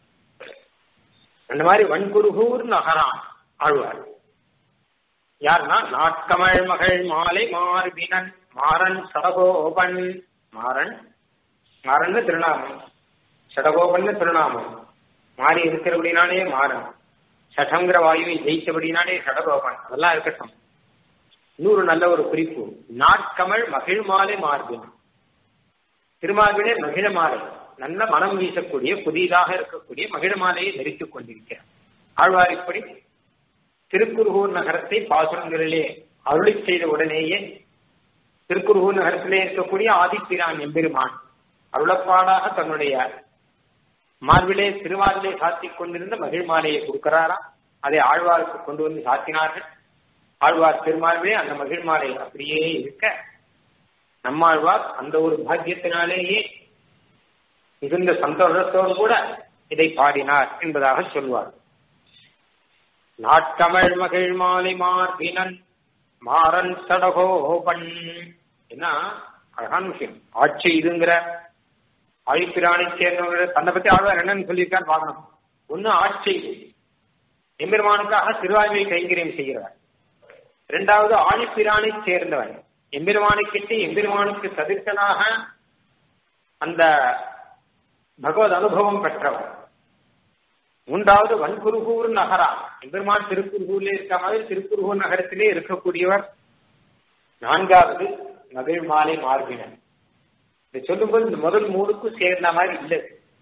அந்த மாதிரி வன்குருகூர் நகரான் ஆழ்வார் யாருன்னா நாட்கமழ் மகள் மாலை மார்பினன் மாறன் சடகோபன் மாறன் மாறன் திருநாமம் சடகோபன் திருநாமம் மாறி இருக்கிறபடினாலே மாறன் சடங்கிற வாயுவை ஜெயிச்சபடினாலே சடகோபன் அதெல்லாம் இருக்கட்டும் இன்னொரு நல்ல ஒரு குறிப்பு நாட்கமழ் மகிழ் மாலை மார்பின் திருமார்பிலே மகிழ மாலை நல்ல மனம் வீசக்கூடிய புதிதாக இருக்கக்கூடிய மகிழ மாலையை தரித்துக் கொண்டிருக்கிறார் ஆழ்வார் இப்படி திருக்குறுகூர் நகரத்தை பாசுரங்களிலே அருளி செய்த உடனேயே திருக்குறுகூர் நகரத்திலே இருக்கக்கூடிய ஆதிப்பிரான் எம்பெருமான் அருளப்பாடாக தன்னுடைய மார்பிலே திருவாரிலே சாத்திக் கொண்டிருந்த மகிழ் மாலையை கொடுக்கிறாராம் அதை ஆழ்வாருக்கு கொண்டு வந்து சாத்தினார்கள் ஆழ்வார் திருமார்பிலே அந்த மகிழ் மாலை அப்படியே இருக்க நம்மாழ்வார் அந்த ஒரு பாக்கியத்தினாலேயே மிகுந்த சந்தோஷத்தோடு கூட இதை பாடினார் என்பதாக சொல்வார் நாட்டமிழ் மகிழ் மாலை மார்பினன் மாறன் சடகோபன் என்ன அழகான விஷயம் ஆட்சி இதுங்கிற ஆழிப்பிராணி சேர்ந்தவங்க தன்னை பத்தி ஆழ்வார் என்னன்னு சொல்லியிருக்கான்னு பார்க்கணும் ஒன்னு ஆட்சி எம்பெருமானுக்காக திருவாய்மை கைங்கரியம் செய்கிறார் இரண்டாவது ஆழிப்பிராணை சேர்ந்தவன் எம்பெருமானுக்கிட்ட எம்பெருமானுக்கு சதிர்த்தனாக அந்த பகவத் அனுபவம் பெற்றவர் மூன்றாவது வன்குருகூர் நகரா எம்பெருமான் திருக்குறுகூர்ல இருக்க மாதிரி திருக்குறுகூர் நகரத்திலே இருக்கக்கூடியவர் நான்காவது மகிழ் மாலை மார்பினர் இதை சொல்லும்போது இந்த முதல் மூணுக்கும் சேர்ந்த மாதிரி இல்லை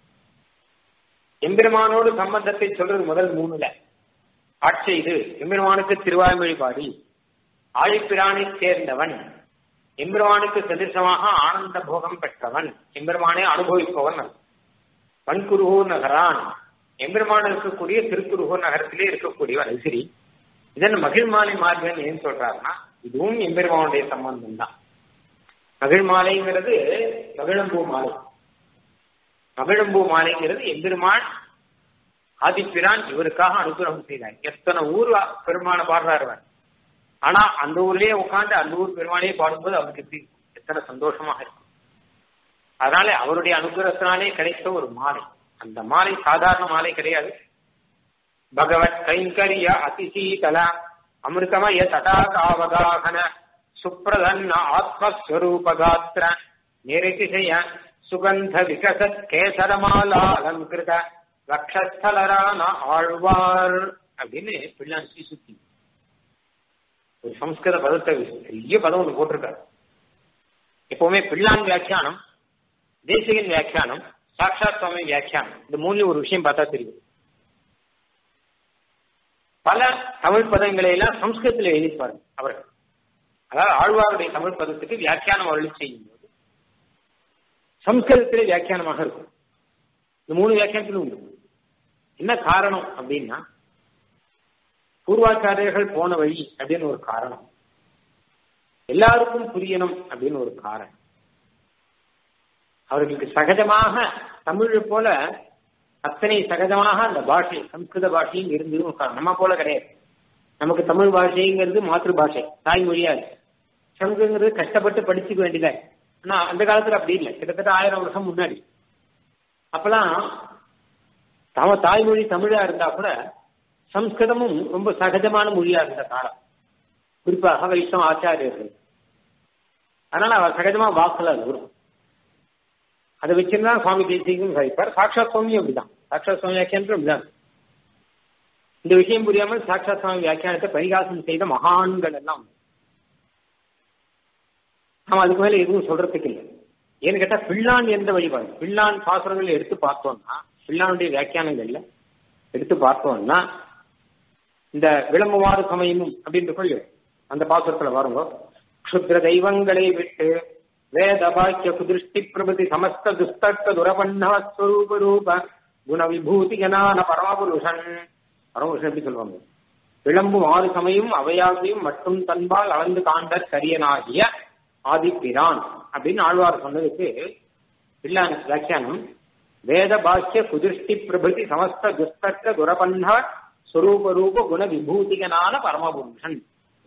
எம்பெருமானோடு சம்பந்தத்தை சொல்றது முதல் மூணுல ஆட்சி இது எம்பெருமானுக்கு திருவாய்மொழி பாடி ஆழிப்பிரானை சேர்ந்தவன் எம்பெருமானுக்கு சதிர்சமாக ஆனந்த போகம் பெற்றவன் எம்பெருமானை அனுபவிப்பவன் வன்குருகூர் நகரான் எம்பெருமான் இருக்கக்கூடிய திருக்குறுகூர் நகரத்திலே இருக்கக்கூடியவன் அசிரி இதன் மகிழ்மாலை மார்கன் ஏன் சொல்றாருன்னா இதுவும் எம்பெருமானுடைய சம்பந்தம் தான் மகிழ் மாலைங்கிறது மகிழம்பூ மாலை மகிழம்பூ மாலைங்கிறது எம்பெருமான் ஆதிப்பிரான் இவருக்காக அனுகிரகம் செய்தார் எத்தனை ஊர் பெருமான பாடுறாருவன் ஆனா அந்த ஊர்லயே உட்காந்து அந்த ஊர் பெருமானையே பாடும்போது அவருக்கு எப்படி எத்தனை சந்தோஷமாக இருக்கும் அதனால அவருடைய அனுகிரகத்தினாலே கிடைத்த ஒரு மாலை அந்த மாலை சாதாரண மாலை கிடையாது பகவத் கைங்கரிய அதிசீதல அமிர்தமய தடாகாவகாகன சுப்ரதன்ன ஆத்மஸ்வரூபகாத்திர நிரதிசய சுகந்த விகசத் கேசரமாலா அலங்கிருத லக்ஷஸ்தலரான ஆழ்வார் அப்படின்னு பிள்ளான் சுத்தி ஒரு சம்ஸ்கிருத பதத்தை பெரிய பதம் ஒன்று போட்டிருக்காரு எப்பவுமே பிள்ளான் வியாக்கியானம் தேசிகன் வியாக்கியானம் சாட்சாத் சுவாமி வியாக்கியானம் இந்த மூணுல ஒரு விஷயம் பார்த்தா தெரியும் பல தமிழ் பதங்களை எல்லாம் சம்ஸ்கிருதத்தில் எழுதிப்பாரு அவர்கள் அதாவது ஆழ்வாருடைய தமிழ் பதத்துக்கு வியாக்கியானம் அவர்கள் செய்யும் போது சம்ஸ்கிருதத்திலே வியாக்கியானமாக இருக்கும் இந்த மூணு வியாக்கியானத்திலும் உண்டு என்ன காரணம் அப்படின்னா பூர்வாச்சாரியர்கள் போன வழி அப்படின்னு ஒரு காரணம் எல்லாருக்கும் புரியணும் அப்படின்னு ஒரு காரணம் அவர்களுக்கு சகஜமாக தமிழ் போல அத்தனை சகஜமாக அந்த பாஷை சம்ஸ்கிருத பாஷையும் இருந்தது நம்ம போல கிடையாது நமக்கு தமிழ் பாஷைங்கிறது மாத்திரு பாஷை தாய்மொழியா இருக்கு சம்ஸ்கிருதங்கிறது கஷ்டப்பட்டு படிச்சுக்க வேண்டியதா ஆனா அந்த காலத்துல அப்படி இல்லை கிட்டத்தட்ட ஆயிரம் வருஷம் முன்னாடி அப்பெல்லாம் தம தாய்மொழி தமிழா இருந்தா கூட சம்ஸ்கிருதமும் ரொம்ப சகஜமான மொழியா இருந்த காலம் குறிப்பாக வைஷ்ணவ ஆச்சாரியர்கள் அதனால அவர் சகஜமா வாக்குல அது வரும் அதை வச்சிருந்தா சுவாமி தேசியம் சாதிப்பார் சாட்சாத் சுவாமி அப்படிதான் சாட்சாத் சுவாமி வியாக்கியானத்தில் அப்படிதான் இந்த விஷயம் புரியாமல் சாட்சாத் சுவாமி வியாக்கியானத்தை பரிகாசம் செய்த மகான்கள் எல்லாம் நாம அதுக்கு மேல எதுவும் சொல்றதுக்கு இல்லை ஏன்னு கேட்டா பிள்ளான் எந்த வழிபாடு பிள்ளான் பாசுரங்கள் எடுத்து பார்த்தோம்னா பிள்ளானுடைய வியாக்கியானங்கள்ல எடுத்து பார்த்தோம்னா இந்த விளம்புமாறு சமயமும் அப்படின்ற கொள்ளு அந்த பாசுரத்துல வருங்க க்ஷுத்ர தெய்வங்களை விட்டு வேத வாக்கிய குதிருஷ்டி பிரபதி சமஸ்த துஸ்தர்க்க துரபண்ணஸ்வரூப ரூப குண விபூதி ஜனான பரமபுருஷன் பரமபுருஷன் எப்படி சொல்லுவாங்க விளம்பும் ஆறு சமயம் அவையாகியும் மட்டும் தன்பால் அளந்து காண்ட கரியனாகிய ஆதிப்பிரான் அப்படின்னு ஆழ்வார் சொன்னதுக்கு பிள்ளான் வியாக்கியானம் வேத பாஷ்ய குதிருஷ்டி பிரபதி சமஸ்த துஸ்தர்க்க துரபண்ண ஸ்வரூப ரூப குண விபூதிகனான பரமபுருஷன்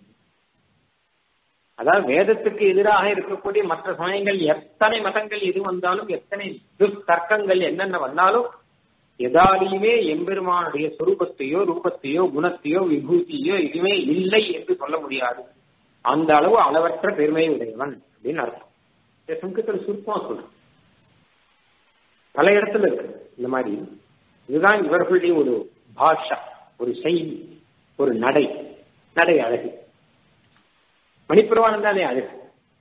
அதாவது வேதத்துக்கு எதிராக இருக்கக்கூடிய மற்ற சமயங்கள் எத்தனை மதங்கள் எது வந்தாலும் எத்தனை துஷ்தர்க்கங்கள் என்னென்ன வந்தாலும் எதாலையுமே எம்பெருமானுடைய சொரூபத்தையோ ரூபத்தையோ குணத்தையோ விபூதியோ எதுவுமே இல்லை என்று சொல்ல முடியாது அந்த அளவு அளவற்ற பெருமை உடையவன் அப்படின்னு அர்த்தம் சங்கத்தில் சுருக்கமா சொல்றேன் பல இடத்துல இருக்கு இந்த மாதிரி இதுதான் இவர்களுடைய ஒரு பாஷா ஒரு செய்தி ஒரு நடை நடை அழகு மணிப்பிரவாளம் தானே அழகு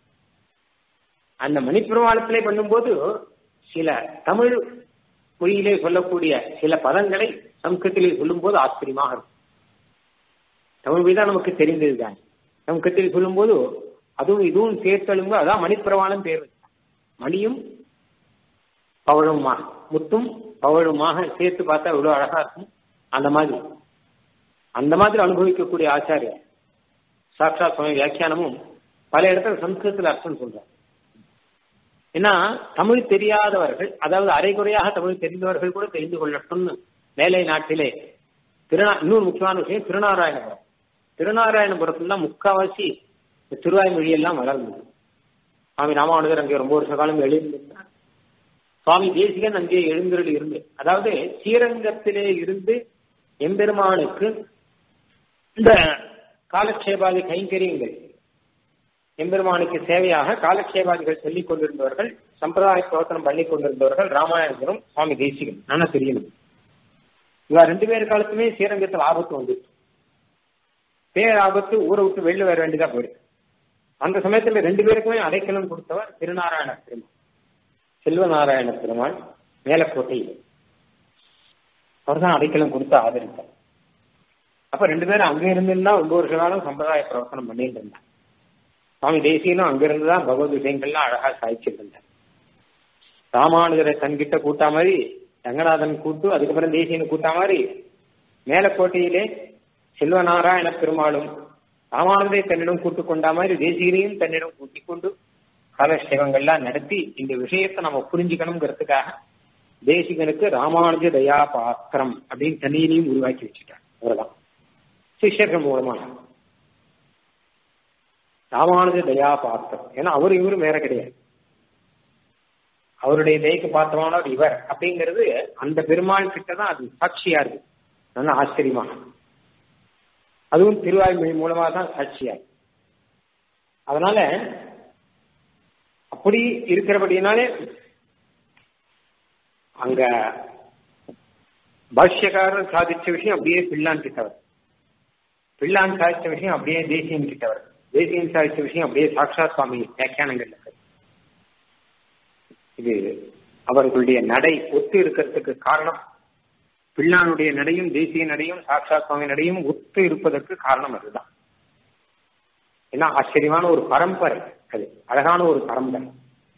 அந்த மணிப்பிரவாளத்திலே பண்ணும்போது சில தமிழ் மொழியிலே சொல்லக்கூடிய சில பதங்களை சம்ஸ்கிருத்திலே சொல்லும் போது ஆச்சரியமாக இருக்கும் தமிழ் மொழி தான் நமக்கு தெரிந்ததுதான் சம்ஸ்கிருத்திலே சொல்லும் போது அதுவும் இதுவும் சேர்த்தெழுங்க அதான் மணிப்பிரவாளம் பேர் மணியும் பவழுமாக முத்தும் பவழுமாக சேர்த்து பார்த்தா இவ்வளவு அழகா இருக்கும் அந்த மாதிரி அந்த மாதிரி அனுபவிக்கக்கூடிய ஆச்சாரியர் சாட்சா சுவாமி வியாக்கியானமும் பல இடத்துல சம்ஸ்கிருதத்தில் அர்த்தம் சொல்றார் ஏன்னா தமிழ் தெரியாதவர்கள் அதாவது அரைகுறையாக தமிழ் தெரிந்தவர்கள் கூட தெரிந்து கொள்ளட்டும்னு மேலை நாட்டிலே திருநா இன்னொரு முக்கியமான விஷயம் திருநாராயணபுரம் திருநாராயணபுரத்துல தான் முக்காவாசி திருவாய்மொழி எல்லாம் வளர்ந்தது சுவாமி ராமானுஜர் அங்கே ரொம்ப வருஷ காலம் எழுந்திருந்தார் சுவாமி தேசிகன் அங்கே எழுந்தருள் இருந்து அதாவது ஸ்ரீரங்கத்திலே இருந்து எம்பெருமானுக்கு இந்த காலக்ஷேபாதி கைங்கரியங்கள் எம்பெருமானுக்கு சேவையாக காலக்ஷேபாதிகள் சொல்லிக் கொண்டிருந்தவர்கள் சம்பிரதாய பிரவர்த்தனம் பண்ணி கொண்டிருந்தவர்கள் ராமாயணபுரம் சுவாமி தேசிகன் நானா தெரியணும் இவா ரெண்டு பேர் காலத்துமே ஸ்ரீரங்கத்தில் ஆபத்து வந்துச்சு பேர் ஆபத்து ஊரை விட்டு வெளில வர வேண்டியதா போயிடுச்சு அந்த சமயத்துல ரெண்டு பேருக்குமே அடைக்கலம் கொடுத்தவர் திருநாராயண பெருமாள் செல்வநாராயண பெருமாள் மேலக்கோட்டையில் அவர் தான் அடைக்கலம் கொடுத்து ஆதரித்தார் அப்ப ரெண்டு பேரும் அங்க இருந்திருந்தா ரொம்ப வருஷ காலம் சம்பிரதாய பிரவர்த்தனம் பண்ணிட்டு இருந்தார் சுவாமி தேசியனும் அங்கிருந்து தான் பகவத் விஷயங்கள்லாம் அழகா சாய்ச்சிட்டு இருந்தார் ராமானுஜரை தன்கிட்ட கூட்டா மாதிரி ரங்கநாதன் கூட்டு அதுக்கப்புறம் தேசியன் கூட்டா மாதிரி மேலக்கோட்டையிலே செல்வநாராயண பெருமாளும் ராமானந்தே தன்னிடம் கூட்டு கொண்டா மாதிரி தேசியனையும் தன்னிடம் கூட்டிக் கொண்டு காலக்ஷேபங்கள்லாம் நடத்தி இந்த விஷயத்தை நம்ம புரிஞ்சுக்கணுங்கிறதுக்காக தேசிகனுக்கு ராமானுஜ தயா பாத்திரம் அப்படின்னு தண்ணியிலையும் உருவாக்கி வச்சுட்டார் அவ்வளவுதான் சிஷ்யர்கள் மூலமா ராமானுஜ தயா பாத்திரம் ஏன்னா அவரு இவரும் வேற கிடையாது அவருடைய தயக்கு பார்த்தமானவர் இவர் அப்படிங்கிறது அந்த பெருமாள் கிட்ட தான் அது சாட்சியா இருக்கு நல்ல ஆச்சரியமா அதுவும் திருவாய்மொழி மூலமா தான் சாட்சியா இருக்கு அதனால அப்படி இருக்கிறபடினாலே அங்க பாஷ்யக்காரர் சாதிச்ச விஷயம் அப்படியே பிள்ளான் கிட்டவர் பிள்ளான் சாதிச்ச விஷயம் அப்படியே தேசியன் கிட்டவர் தேசியன் சாதிச்ச விஷயம் அப்படியே சாட்சாத் சுவாமி வியாக்கியானங்கள் இருக்கு இது அவர்களுடைய நடை ஒத்து இருக்கிறதுக்கு காரணம் பிள்ளானுடைய நடையும் தேசிய நடையும் சாட்சாத் சுவாமி நடையும் ஒத்து இருப்பதற்கு காரணம் அதுதான் ஏன்னா ஆச்சரியமான ஒரு பரம்பரை அது அழகான ஒரு பரம்பரை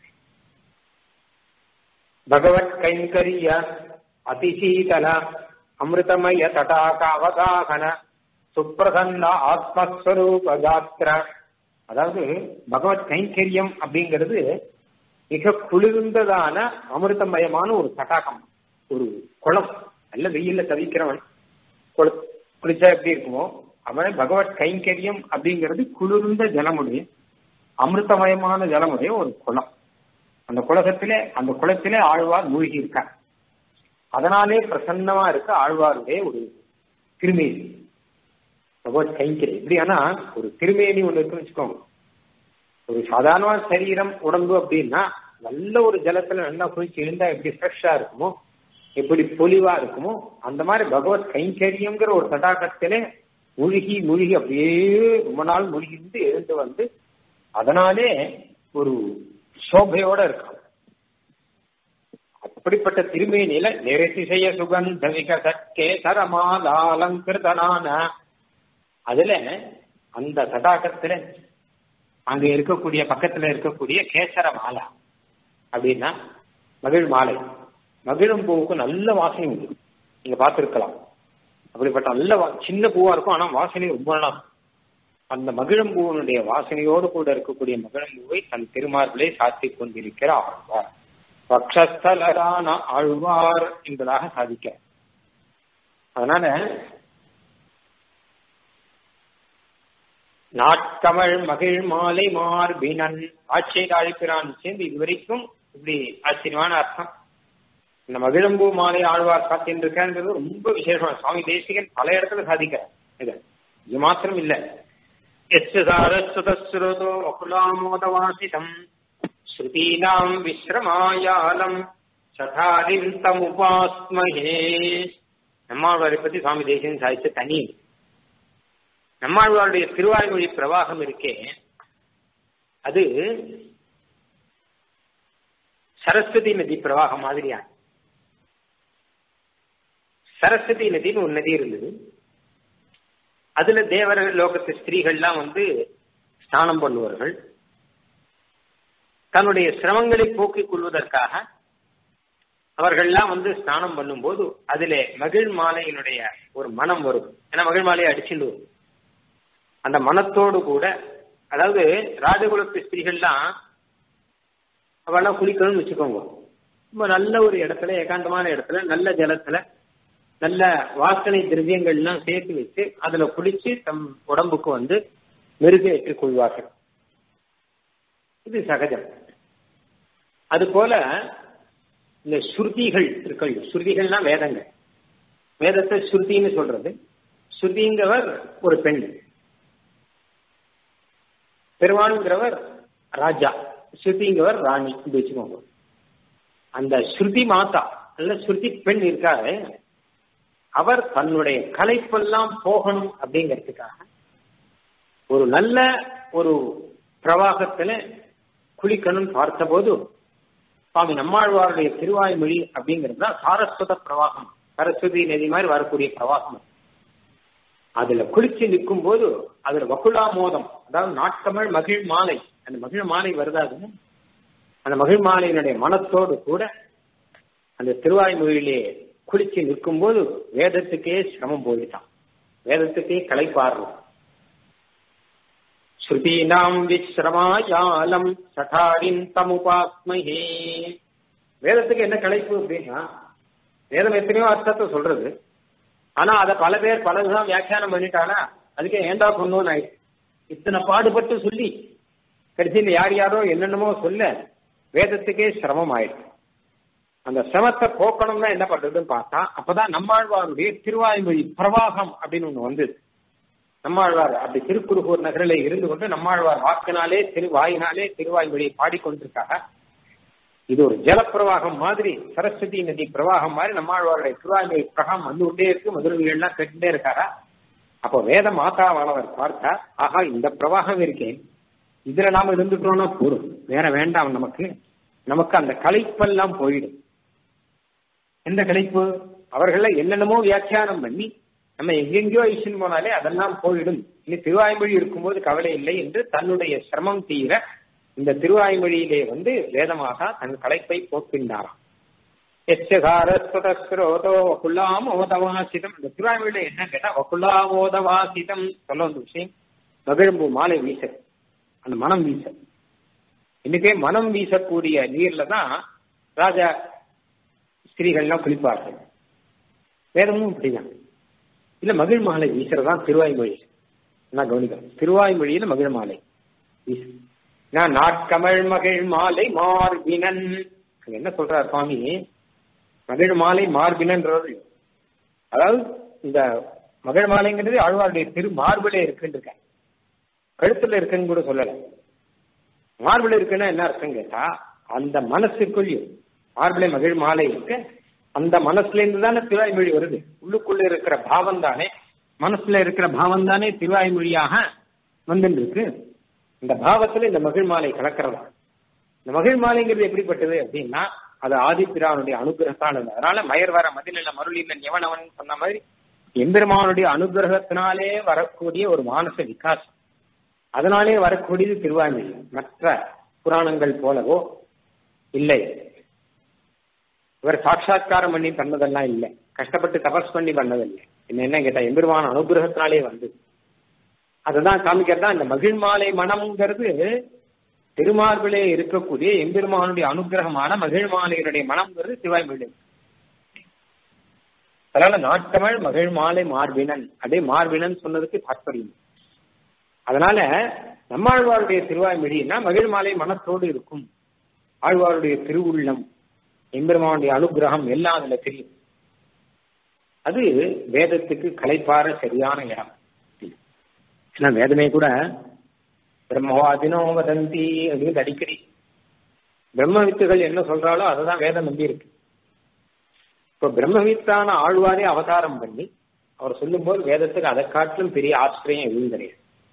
பகவத் கைங்கரிய அதிசீதல அமிர்தமய தடாக அவகாகன சுப்பிரசன்ன ஆத்மஸ்வரூப காத்திர அதாவது பகவத் கைங்கரியம் அப்படிங்கிறது மிக குளிர்ந்ததான அமிர்தமயமான ஒரு தடாகம் ஒரு குளம் நல்ல வெயில்ல தவிக்கிறவன் குளிச்சா எப்படி இருக்குமோ அவன் பகவத் கைங்கரியம் அப்படிங்கிறது குளிர்ந்த ஜலமுடைய அமிர்தமயமான ஜலமுடைய ஒரு குளம் அந்த குலகத்திலே அந்த குளத்திலே ஆழ்வார் மூழ்கி இருக்கார் அதனாலே பிரசன்னமா இருக்க ஆழ்வாருடைய ஒரு திருமேனி பகவத் கைங்கரி இப்படியானா ஒரு திருமேனி ஒண்ணு இருக்குன்னு வச்சுக்கோங்க ஒரு சாதாரண சரீரம் உடம்பு அப்படின்னா நல்ல ஒரு ஜலத்துல நல்லா குளிச்சு எழுந்தா எப்படி ஃப்ரெஷ்ஷா இருக்குமோ எப்படி பொலிவா இருக்குமோ அந்த மாதிரி பகவத் கைங்கரியம்ங்கிற ஒரு தடாகத்திலே மூழ்கி மூழ்கி அப்படியே ரொம்ப நாள் மூழ்கிந்து எழுந்து வந்து அதனாலே ஒரு சோபையோட இருக்கான் அப்படிப்பட்ட திருமேனியில நிறதிசய சுகந்த விகசற்கே சரமாலாலங்கிருதனான அதுல அந்த தடாகத்துல அங்க இருக்கக்கூடிய பக்கத்துல இருக்கக்கூடிய கேசர மாலா அப்படின்னா மகிழ் மாலை மகிழும் பூவுக்கு நல்ல வாசனை உண்டு நீங்க பார்த்திருக்கலாம் அப்படிப்பட்ட நல்ல சின்ன பூவா இருக்கும் ஆனா வாசனை ரொம்ப நல்லா அந்த மகிழம்பூவனுடைய வாசனையோடு கூட இருக்கக்கூடிய மகிழம்பூவை தன் திருமார்களை சாத்தி கொண்டிருக்கிற ஆழ்வார் பக்ஷஸ்தலரான ஆழ்வார் என்பதாக சாதிக்க அதனால நாட்கமள் மகிழ் மாலை மார்பினன் ஆட்சியர் அழைக்கிறான் சேர்ந்து இதுவரைக்கும் இப்படி ஆச்சரியமான அர்த்தம் இந்த மகிழம்பூ மாலை ஆழ்வார் சாத்தின்னு இருக்கான்றது ரொம்ப விசேஷம் சுவாமி தேசிகன் பல இடத்துல சாதிக்கிறார் இது இது மாத்திரம் இல்ல எஸ்ருதோ அகுலாமோதவாசிதம் ஸ்ருதீனாம் விஸ்ரமாயாலம் சதாரிம் தமுபாஸ்மஹே நம்மாழ்வாரை பத்தி சுவாமி தேசிகன் சாதிச்ச தனி நம்மாழ்வாருடைய திருவாய்மொழி பிரவாகம் இருக்கே அது சரஸ்வதி நதி பிரவாகம் மாதிரியான சரஸ்வதி நதின்னு ஒரு நதி இருந்தது அதுல தேவர லோகத்து ஸ்திரீகள்லாம் வந்து ஸ்நானம் பண்ணுவார்கள் தன்னுடைய சிரமங்களை போக்கிக் கொள்வதற்காக அவர்கள்லாம் வந்து ஸ்நானம் பண்ணும்போது அதுல மகிழ் மாலையினுடைய ஒரு மனம் வரும் ஏன்னா மகிழ் மாலையை அடிச்சுட்டு வரும் அந்த மனத்தோடு கூட அதாவது ராஜகுலத்து ஸ்திரீகள்லாம் அவெல்லாம் குளிக்கணும்னு வச்சுக்கோங்க ரொம்ப நல்ல ஒரு இடத்துல ஏகாந்தமான இடத்துல நல்ல ஜலத்துல நல்ல வாசனை திரவியங்கள்லாம் சேர்த்து வச்சு அதுல குளிச்சு தம் உடம்புக்கு வந்து மெருகேற்றிக் கொள்வார்கள் இது சகஜம் அது போல இந்த ஸ்ருதிகள் இருக்கல் ஸ்ருதிகள்னா வேதங்கள் வேதத்தை ஸ்ருதின்னு சொல்றது ஸ்ருதிங்கிறவர் ஒரு பெண் பெருமானுங்கிறவர் ராஜா ஸ்ருதிங்கிறவர் ராணி வச்சுக்கோங்க அந்த ஸ்ருதி மாதா அல்ல ஸ்ருதி பெண் இருக்காரு அவர் தன்னுடைய கலைப்பெல்லாம் போகணும் அப்படிங்கிறதுக்காக ஒரு நல்ல ஒரு பிரவாகத்துல குளிக்கணும் பார்த்தபோது சுவாமி நம்மாழ்வாருடைய திருவாய்மொழி அப்படிங்கிறது தான் சாரஸ்வத பிரவாகம் சரஸ்வதி நதி மாதிரி வரக்கூடிய பிரவாகம் அதுல குளிச்சு நிற்கும் போது அதுல வகுலா மோதம் அதாவது நாட்கமிழ் மகிழ் மாலை அந்த மகிழ் மாலை வருதாதுன்னு அந்த மகிழ் மாலையினுடைய மனத்தோடு கூட அந்த திருவாய்மொழியிலே குளிச்சு நிற்கும் போது வேதத்துக்கே சிரமம் போயிட்டான் வேதத்துக்கே களைப்பாடுறோம் ஸ்ருதீனாம் விஸ்ரமாயாலம் சட்டாரின் தமுபாத்மஹே வேதத்துக்கு என்ன களைப்பு அப்படின்னா வேதம் எத்தனையோ அர்த்தத்தை சொல்றது ஆனா அதை பல பேர் பலதுதான் வியாக்கியானம் பண்ணிட்டானா அதுக்கே ஏண்டா கொண்டோன்னு ஆயிடுச்சு இத்தனை பாடுபட்டு சொல்லி கடைசியில் யார் யாரோ என்னென்னமோ சொல்ல வேதத்துக்கே சிரமம் ஆயிடுச்சு அந்த சிரமத்தை போக்கணும்னா என்ன பண்றதுன்னு பார்த்தா அப்பதான் நம்மாழ்வாருடைய திருவாய்மொழி பிரவாகம் அப்படின்னு ஒண்ணு வந்தது நம்மாழ்வார் அப்படி திருக்குறுகூர் நகரில் இருந்து கொண்டு நம்மாழ்வார் வாக்கினாலே திருவாயினாலே திருவாய்மொழியை பாடிக்கொண்டிருக்காங்க இது ஒரு ஜலப்பிரவாகம் மாதிரி சரஸ்வதி நதி பிரவாகம் மாதிரி நம்மாழ்வாருடைய திருவாய்மொழி பிரகாம் வந்து கொண்டே இருக்கு மதுரவிகள்லாம் கேட்டுட்டே இருக்காரா அப்போ வேத மாதாவானவர் பார்த்தா ஆஹா இந்த பிரவாகம் இருக்கேன் இதுல நாம இருந்துட்டோம்னா போதும் வேற வேண்டாம் நமக்கு நமக்கு அந்த களைப்பெல்லாம் போயிடும் எந்த களைப்பு அவர்கள என்னென்னமோ வியாக்கியானம் பண்ணி நம்ம எங்கெங்கயோ ஐஷன் போனாலே அதெல்லாம் போயிடும் இனி திருவாய்மொழி இருக்கும்போது கவலை இல்லை என்று தன்னுடைய சிரமம் தீர இந்த திருவாய்மொழியிலே வந்து வேதமாக தன் களைப்பை போக்கின்றாராம் எச்சகாரஸ்வதஸ்ரோதோ வகுல்லாமோதவாசிதம் இந்த திருவாய்மொழியில என்ன கேட்டா வகுல்லாமோதவாசிதம் சொல்ல வந்த விஷயம் மகிழம்பு மாலை வீச அந்த மனம் வீச இன்னைக்கே மனம் வீசக்கூடிய நீர்ல தான் ராஜா ஸ்திரீகள்லாம் குளிப்பார்கள் வேதமும் அப்படிதான் இல்ல மகிழ் மாலை வீசுறதா திருவாய்மொழி நான் கவனிக்கிறேன் திருவாய்மொழியில மகிழ் மாலை வீசு நான் நாட்கமழ் மகிழ் மாலை மார்பினன் என்ன சொல்றார் சுவாமி மகிழ் மாலை மார்பினன்றது அதாவது இந்த மகிழ் மாலைங்கிறது ஆழ்வாருடைய திரு மார்பிலே இருக்குன்னு கழுத்துல இருக்குன்னு கூட சொல்லல மார்பிள் இருக்குன்னா என்ன அர்த்தம் கேட்டா அந்த மனசுக்குள்ளேயும் மார்பிளை மகிழ் மாலை இருக்கு அந்த மனசுல இருந்து தானே திருவாய்மொழி வருது உள்ளுக்குள்ள இருக்கிற பாவம் தானே மனசுல இருக்கிற பாவம் தானே திருவாய்மொழியாக வந்துட்டு இருக்கு இந்த பாவத்துல இந்த மகிழ் மாலை கலக்கிறதா இந்த மகிழ் மாலைங்கிறது எப்படிப்பட்டது அப்படின்னா அது ஆதிப்பிரானுடைய அனுகிரகத்தானது அதனால மயர் வர மதிலில் மருளில் எவனவன் சொன்ன மாதிரி எம்பெருமானுடைய அனுகிரகத்தினாலே வரக்கூடிய ஒரு மானச விகாசம் அதனாலே வரக்கூடியது திருவாய்மொழி மற்ற புராணங்கள் போலவோ இல்லை இவர் சாட்சா்காரம் பண்ணி பண்ணதெல்லாம் இல்லை கஷ்டப்பட்டு தபஸ் பண்ணி பண்ணதில்லை என்ன என்ன கேட்டா எம்பெருமான அனுகிரகத்தினாலே வந்து அதுதான் காமிக்கிறதா இந்த மகிழ் மாலை மனம்ங்கிறது திருமார்பிலே இருக்கக்கூடிய எம்பெருமானுடைய அனுகிரகமான மகிழ் மாலையினுடைய மனம்ங்கிறது திருவாய்மொழி அதனால நாட்டமிழ் மகிழ் மாலை மார்பினன் அதே மார்பினன் சொன்னதுக்கு தாற்பயம் அதனால நம்மாழ்வாருடைய திருவாய்மொழின்னா மகிழ் மாலை மனத்தோடு இருக்கும் ஆழ்வாருடைய திருவுள்ளம் எம்பெருமானுடைய அனுகிரகம் எல்லாம் அதுல தெரியும் அது வேதத்துக்கு கலைப்பார சரியான இடம் ஏன்னா வேதமே கூட பிரம்மவாதினோ வதந்தி அப்படின்னு அடிக்கடி பிரம்மவித்துகள் என்ன சொல்றாலோ அதை வேதம் நம்பி இருக்கு இப்ப பிரம்மவித்தான ஆழ்வாரே அவதாரம் பண்ணி அவர் சொல்லும் போது வேதத்துக்கு அதை காட்டிலும் பெரிய ஆச்சரியம் எதுவும் கிடையாது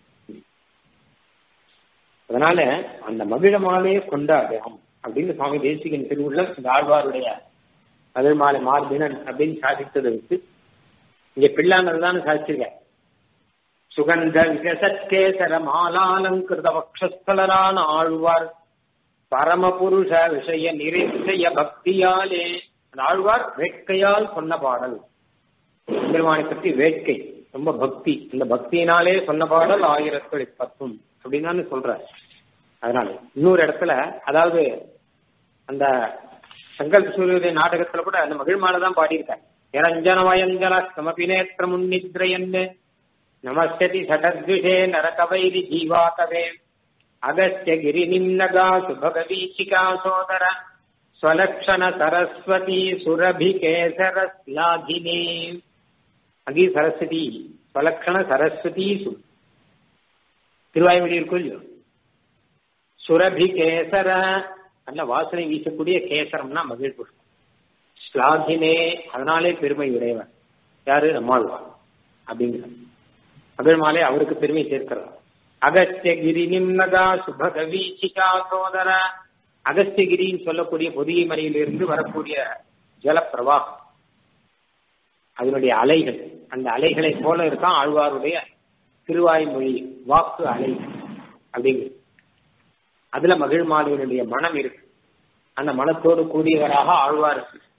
அதனால அந்த மகிழ மாலையை கொண்டாடுறோம் அப்படின்னு சுவாமி தேசிகன் திருவுள்ளம் இந்த ஆழ்வாருடைய மகிழ் மாலை மார்பினன் அப்படின்னு சாதித்ததை வச்சு இங்க பிள்ளாங்கள் தான் சாதிச்சிருக்க சுகந்த விகசத்கேசர மாலாலங்கிருத பக்ஷஸ்தலரான ஆழ்வார் பரமபுருஷ விஷய நிரேசய பக்தியாலே அந்த ஆழ்வார் வேட்கையால் சொன்ன பாடல் பெருமானை பற்றி வேட்கை ரொம்ப பக்தி இந்த பக்தியினாலே சொன்ன பாடல் ஆயிரத்தி பத்தும் அப்படின்னு சொல்றார் அதனால இன்னொரு இடத்துல அதாவது அந்த சங்கல்ப சூரிய நாடகத்துல கூட அந்த மகிழ்மாலை தான் பாடியிருக்கார் நிரஞ்சன வயஞ்சன சமபி நேற்ற முன்னித்ரையன்னு நமஸ்தி சடத்விஷே நரகவைரி ஜீவாகவே அகஸ்ய கிரி நிம்னகா சுபகவீச்சிகா சோதர ஸ்வலக்ஷண சரஸ்வதி சுரபி கேசர ஸ்லாகினே அங்கே சரஸ்வதி ஸ்வலக்ஷண சரஸ்வதி சு திருவாய்மொழி இருக்கும் இல்லையோ சுரபி கேசர நல்ல வாசனை வீசக்கூடிய கேசரம்னா மகிழ் புஷ்பம் ஸ்லாகினே அதனாலே பெருமை உடையவர் யாரு நம்மாழ்வார் அப்படிங்கிற மகிழ் மாலை அவருக்கு பெருமை சேர்க்கிறார் அகஸ்தியகிரி நிம்மகா சுபகவீச்சிகா சோதர அகஸ்தியகிரின்னு சொல்லக்கூடிய பொதிகை மலையிலிருந்து வரக்கூடிய ஜலப்பிரவாகம் அதனுடைய அலைகள் அந்த அலைகளை போல இருக்கான் ஆழ்வாருடைய திருவாய்மொழி வாக்கு அலை அப்படிங்கிறது அதுல மகிழ் மாலையினுடைய மனம் இருக்கு அந்த மனத்தோடு கூடியவராக ஆழ்வார்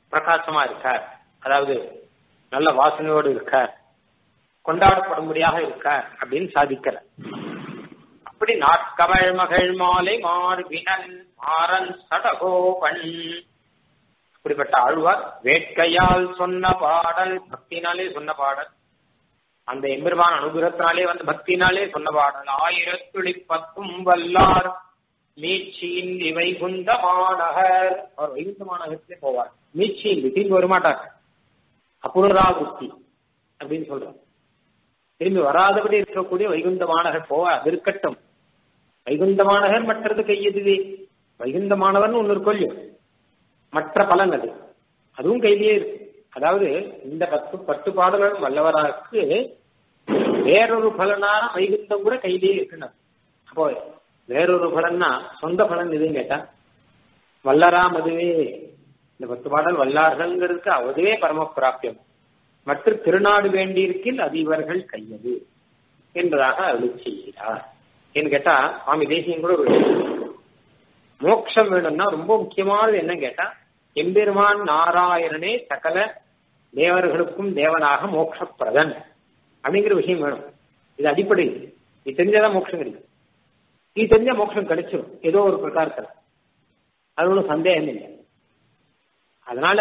பிரகாசமா இருக்கார் அதாவது நல்ல வாசனையோடு இருக்கார் கொண்டாடப்படும்படியாக இருக்கார் அப்படின்னு சாதிக்கிற அப்படி நாட்கமழ் மகள் மாலை மார்பினன் மாறன் சடகோபன் அப்படிப்பட்ட ஆழ்வார் வேட்கையால் சொன்ன பாடல் பக்தினாலே சொன்ன பாடல் அந்த எம்பெருமான அனுகிரகத்தினாலே வந்து பக்தினாலே சொன்ன பாடல் ஆயிரத்துளி பத்தும் வல்லார் மீட்சியின் வைகுந்த மாநகர் அவர் வைகுந்த மாநகரத்திலே போவார் மீட்சியின் திரும்பி வரமாட்டார் அபூர்வாபுத்தி அப்படின்னு சொல்றார் திரும்பி வராதபடி இருக்கக்கூடிய வைகுந்த மாநகர் போவார் அது இருக்கட்டும் வைகுந்த மாநகர் மற்றது கையதுவே வைகுந்த மாணவர்னு ஒன்னு கொல்லும் மற்ற பலன் அது அதுவும் கையிலேயே இருக்கு அதாவது இந்த பத்து பத்து பாடல்களும் வல்லவராக்கு வேறொரு பலனான வைகுந்தம் கூட கையிலேயே இருக்குன்னு அப்போ வேறொரு பலன்னா சொந்த பலன் எதுன்னு கேட்டா வல்லராம் அதுவே இந்த பத்து பாடல் வல்லார்கள்ங்கிறதுக்கு அதுவே பரம பிராப்தியம் மற்ற திருநாடு வேண்டியிருக்கில் அது இவர்கள் கையது என்பதாக அருள் செய்கிறார் ஏன்னு கேட்டா சுவாமி தேசியம் கூட ஒரு மோட்சம் வேணும்னா ரொம்ப முக்கியமானது என்ன கேட்டா எம்பெருமான் நாராயணனே சகல தேவர்களுக்கும் தேவனாக மோட்சப்பிரதன் அப்படிங்கிற விஷயம் வேணும் இது அடிப்படை இது தெரிஞ்சாதான் மோட்சம் கிடைக்கும் இது தெரிஞ்சா மோட்சம் கிடைச்சிடும் ஏதோ ஒரு பிரகாரத்தில் அது ஒன்றும் சந்தேகம் இல்லை அதனால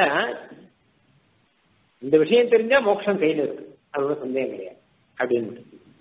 இந்த விஷயம் தெரிஞ்சா மோட்சம் கையில் இருக்கு அது ஒன்றும் சந்தேகம் கிடையாது அப்படின்னு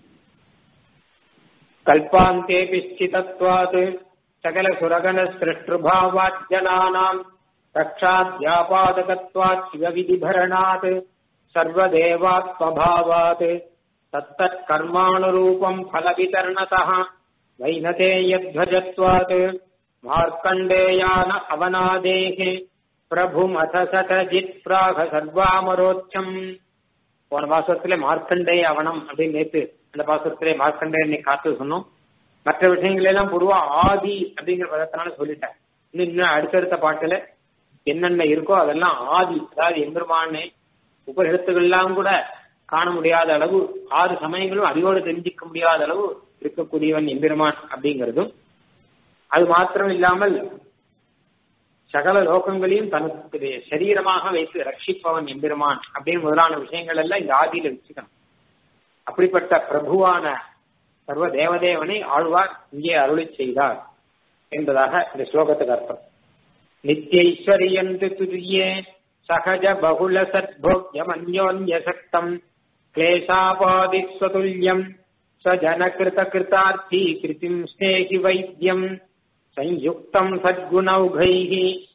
கல்பாந்தே பிச்சிதத்வாத் சகல சுரகண சிருஷ்டுபாவாத் ஜனானாம் ரக்ஷாத்யாபாதகத்வாத் சிவவிதிபரணாத் சர்வதேவாத்மபாவாத் தத்தத் கர்மானுரூபம் ஃபலவிதர்ணதः வைனதேயத்வஜத்வாத் மார்க்கண்டேயான அவனாதேகே பிரபுமத சதஜித் பிராக சர்வாமரோச்சம் போன பாசுரத்திலே மார்க்கண்டேய அவனம் அப்படின்னு நேத்து அந்த பாசுரத்திலே மார்க்கண்டேயனை காத்து சொன்னோம் மற்ற விஷயங்கள் எல்லாம் பொதுவா ஆதி அப்படிங்கிற பதத்தினால சொல்லிட்டேன் இன்னும் இன்னும் அடுத்தடுத்த பாட்டுல என்னென்ன இருக்கோ அதெல்லாம் ஆதி அதாவது எம்பெருமானே உபரிடத்துகள்லாம் கூட காண முடியாத அளவு ஆறு சமயங்களும் அறிவோடு தெரிஞ்சிக்க முடியாத அளவு இருக்கக்கூடியவன் எம்பெருமான் அப்படிங்கிறதும் அது மாத்திரம் இல்லாமல் சகல லோகங்களையும் தனக்கு சரீரமாக வைத்து ரட்சிப்பவன் எம்பெருமான் அப்படின்னு முதலான விஷயங்கள் எல்லாம் இந்த ஆதியில வச்சுக்கணும் அப்படிப்பட்ட பிரபுவான சர்வ தேவதேவனை ஆழ்வார் இங்கே அருளி செய்தார் என்பதாக இந்த ஸ்லோகத்துக்கு அர்த்தம் நித்யைஸ்வரியந்து துரியே சகஜ பகுல சத்போக்யமன்யோன்ய சக்தம் கிளேசாபாதி ஸ்வதுல்யம் சஜனகிருத கிருதார்த்தி கிருதிம் ஸ்நேகி வைத்தியம் संयुक्तम् सद्गुणौघैः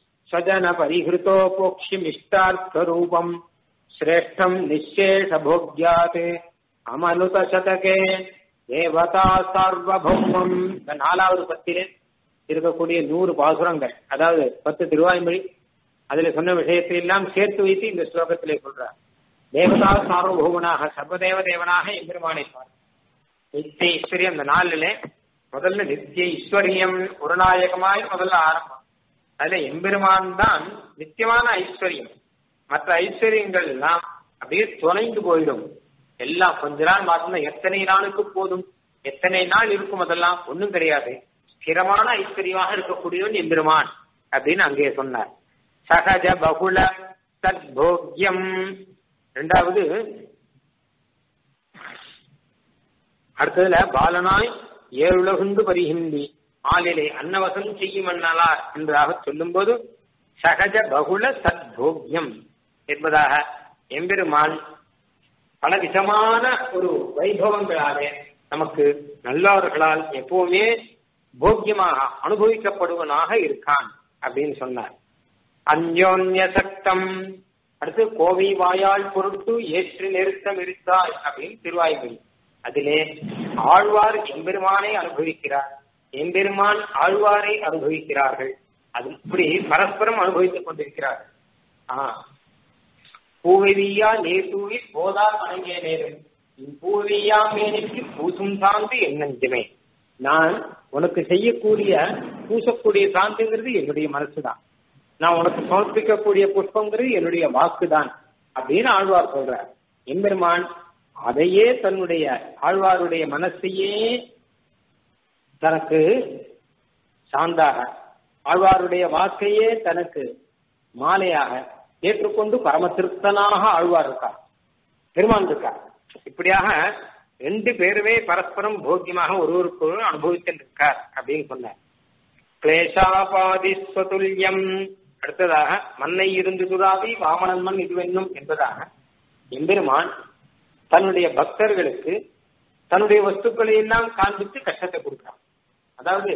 स्वजनपरिहृतोपोक्षिमिष्टार्थरूपम् श्रेष्ठम् निःशेषभोग्यात् அமனுதசதகே தேவதா சார்வபௌமம் இந்த நாலாவது பத்திலே இருக்கக்கூடிய நூறு பாசுரங்கள் அதாவது பத்து திருவாய்மொழி அதுல சொன்ன விஷயத்தை எல்லாம் சேர்த்து வைத்து இந்த ஸ்லோகத்திலே சொல்றார் தேவதா சார்வபௌமனாக சர்வதேவ தேவனாக எம்பெருமானை பார் நித்திய ஈஸ்வரியம் அந்த நாளிலே முதல்ல நித்திய ஈஸ்வரியம் ஒரு நாயகமாய் முதல்ல ஆரம்பம் அதுல எம்பெருமான் தான் நித்தியமான ஐஸ்வர்யம் மற்ற ஐஸ்வர்யங்கள் எல்லாம் அப்படியே துணைந்து போயிடும் எல்லாம் கொஞ்ச நாள் மாத்திரம் எத்தனை நாளுக்கு போதும் எத்தனை நாள் இருக்கும் அதெல்லாம் ஒன்றும் கிடையாது ஸ்திரமான ஐஸ்வர்யமாக இருக்கக்கூடியவன் எம்பெருமான் அப்படின்னு அங்கே சொன்னார் சகஜ பகுல தத்போக்யம் ரெண்டாவது அடுத்ததுல பாலனாய் ஏழுலகுண்டு பரிகிந்தி ஆளிலே அன்னவசம் செய்யும் அண்ணலார் என்பதாக சொல்லும்போது சகஜ பகுல சத்போக்யம் என்பதாக எம்பெருமான் பல விதமான ஒரு வைபவங்களாலே நமக்கு நல்லவர்களால் எப்பவுமே போக்கியமாக அனுபவிக்கப்படுவனாக இருக்கான் அப்படின்னு சொன்னார் அந்யோன்ய சக்தம் அடுத்து கோவை வாயால் பொருட்டு ஏற்று நிறுத்தம் இருந்தாய் அப்படின்னு திருவாய்மொழி அதிலே ஆழ்வார் எம்பெருமானை அனுபவிக்கிறார் எம்பெருமான் ஆழ்வாரை அனுபவிக்கிறார்கள் அது இப்படி பரஸ்பரம் அனுபவித்துக் கொண்டிருக்கிறார்கள் ஆஹ் பூவெறியா நீர் தூவி போதால் வணங்கிய நேரம் பூவெறியா மேனிக்கு பூசும் சாந்து என் நெஞ்சமே நான் உனக்கு செய்யக்கூடிய பூசக்கூடிய சாந்துங்கிறது என்னுடைய மனசுதான் நான் உனக்கு சமர்ப்பிக்கக்கூடிய புஷ்பங்கிறது என்னுடைய வாக்குதான் அப்படின்னு ஆழ்வார் சொல்றார் எம்பெருமான் அதையே தன்னுடைய ஆழ்வாருடைய மனசையே தனக்கு சாந்தாக ஆழ்வாருடைய வாக்கையே தனக்கு மாலையாக ஏற்றுக்கொண்டு பரம திருப்தனாக ஆழ்வார் இருக்கார் பெருமான் இருக்கார் இப்படியாக ரெண்டு பேருமே பரஸ்பரம் போக்கியமாக ஒருவருக்கு ஒருவர் அனுபவித்திருக்கார் அப்படின்னு சொன்னார் கிளேஷாபாதிஸ்வதுல்யம் அடுத்ததாக மண்ணை இருந்து துதாவி வாமனன் மண் இதுவென்னும் என்பதாக எம்பெருமான் தன்னுடைய பக்தர்களுக்கு தன்னுடைய வஸ்துக்களை எல்லாம் காண்பித்து கஷ்டத்தை கொடுக்கிறான் அதாவது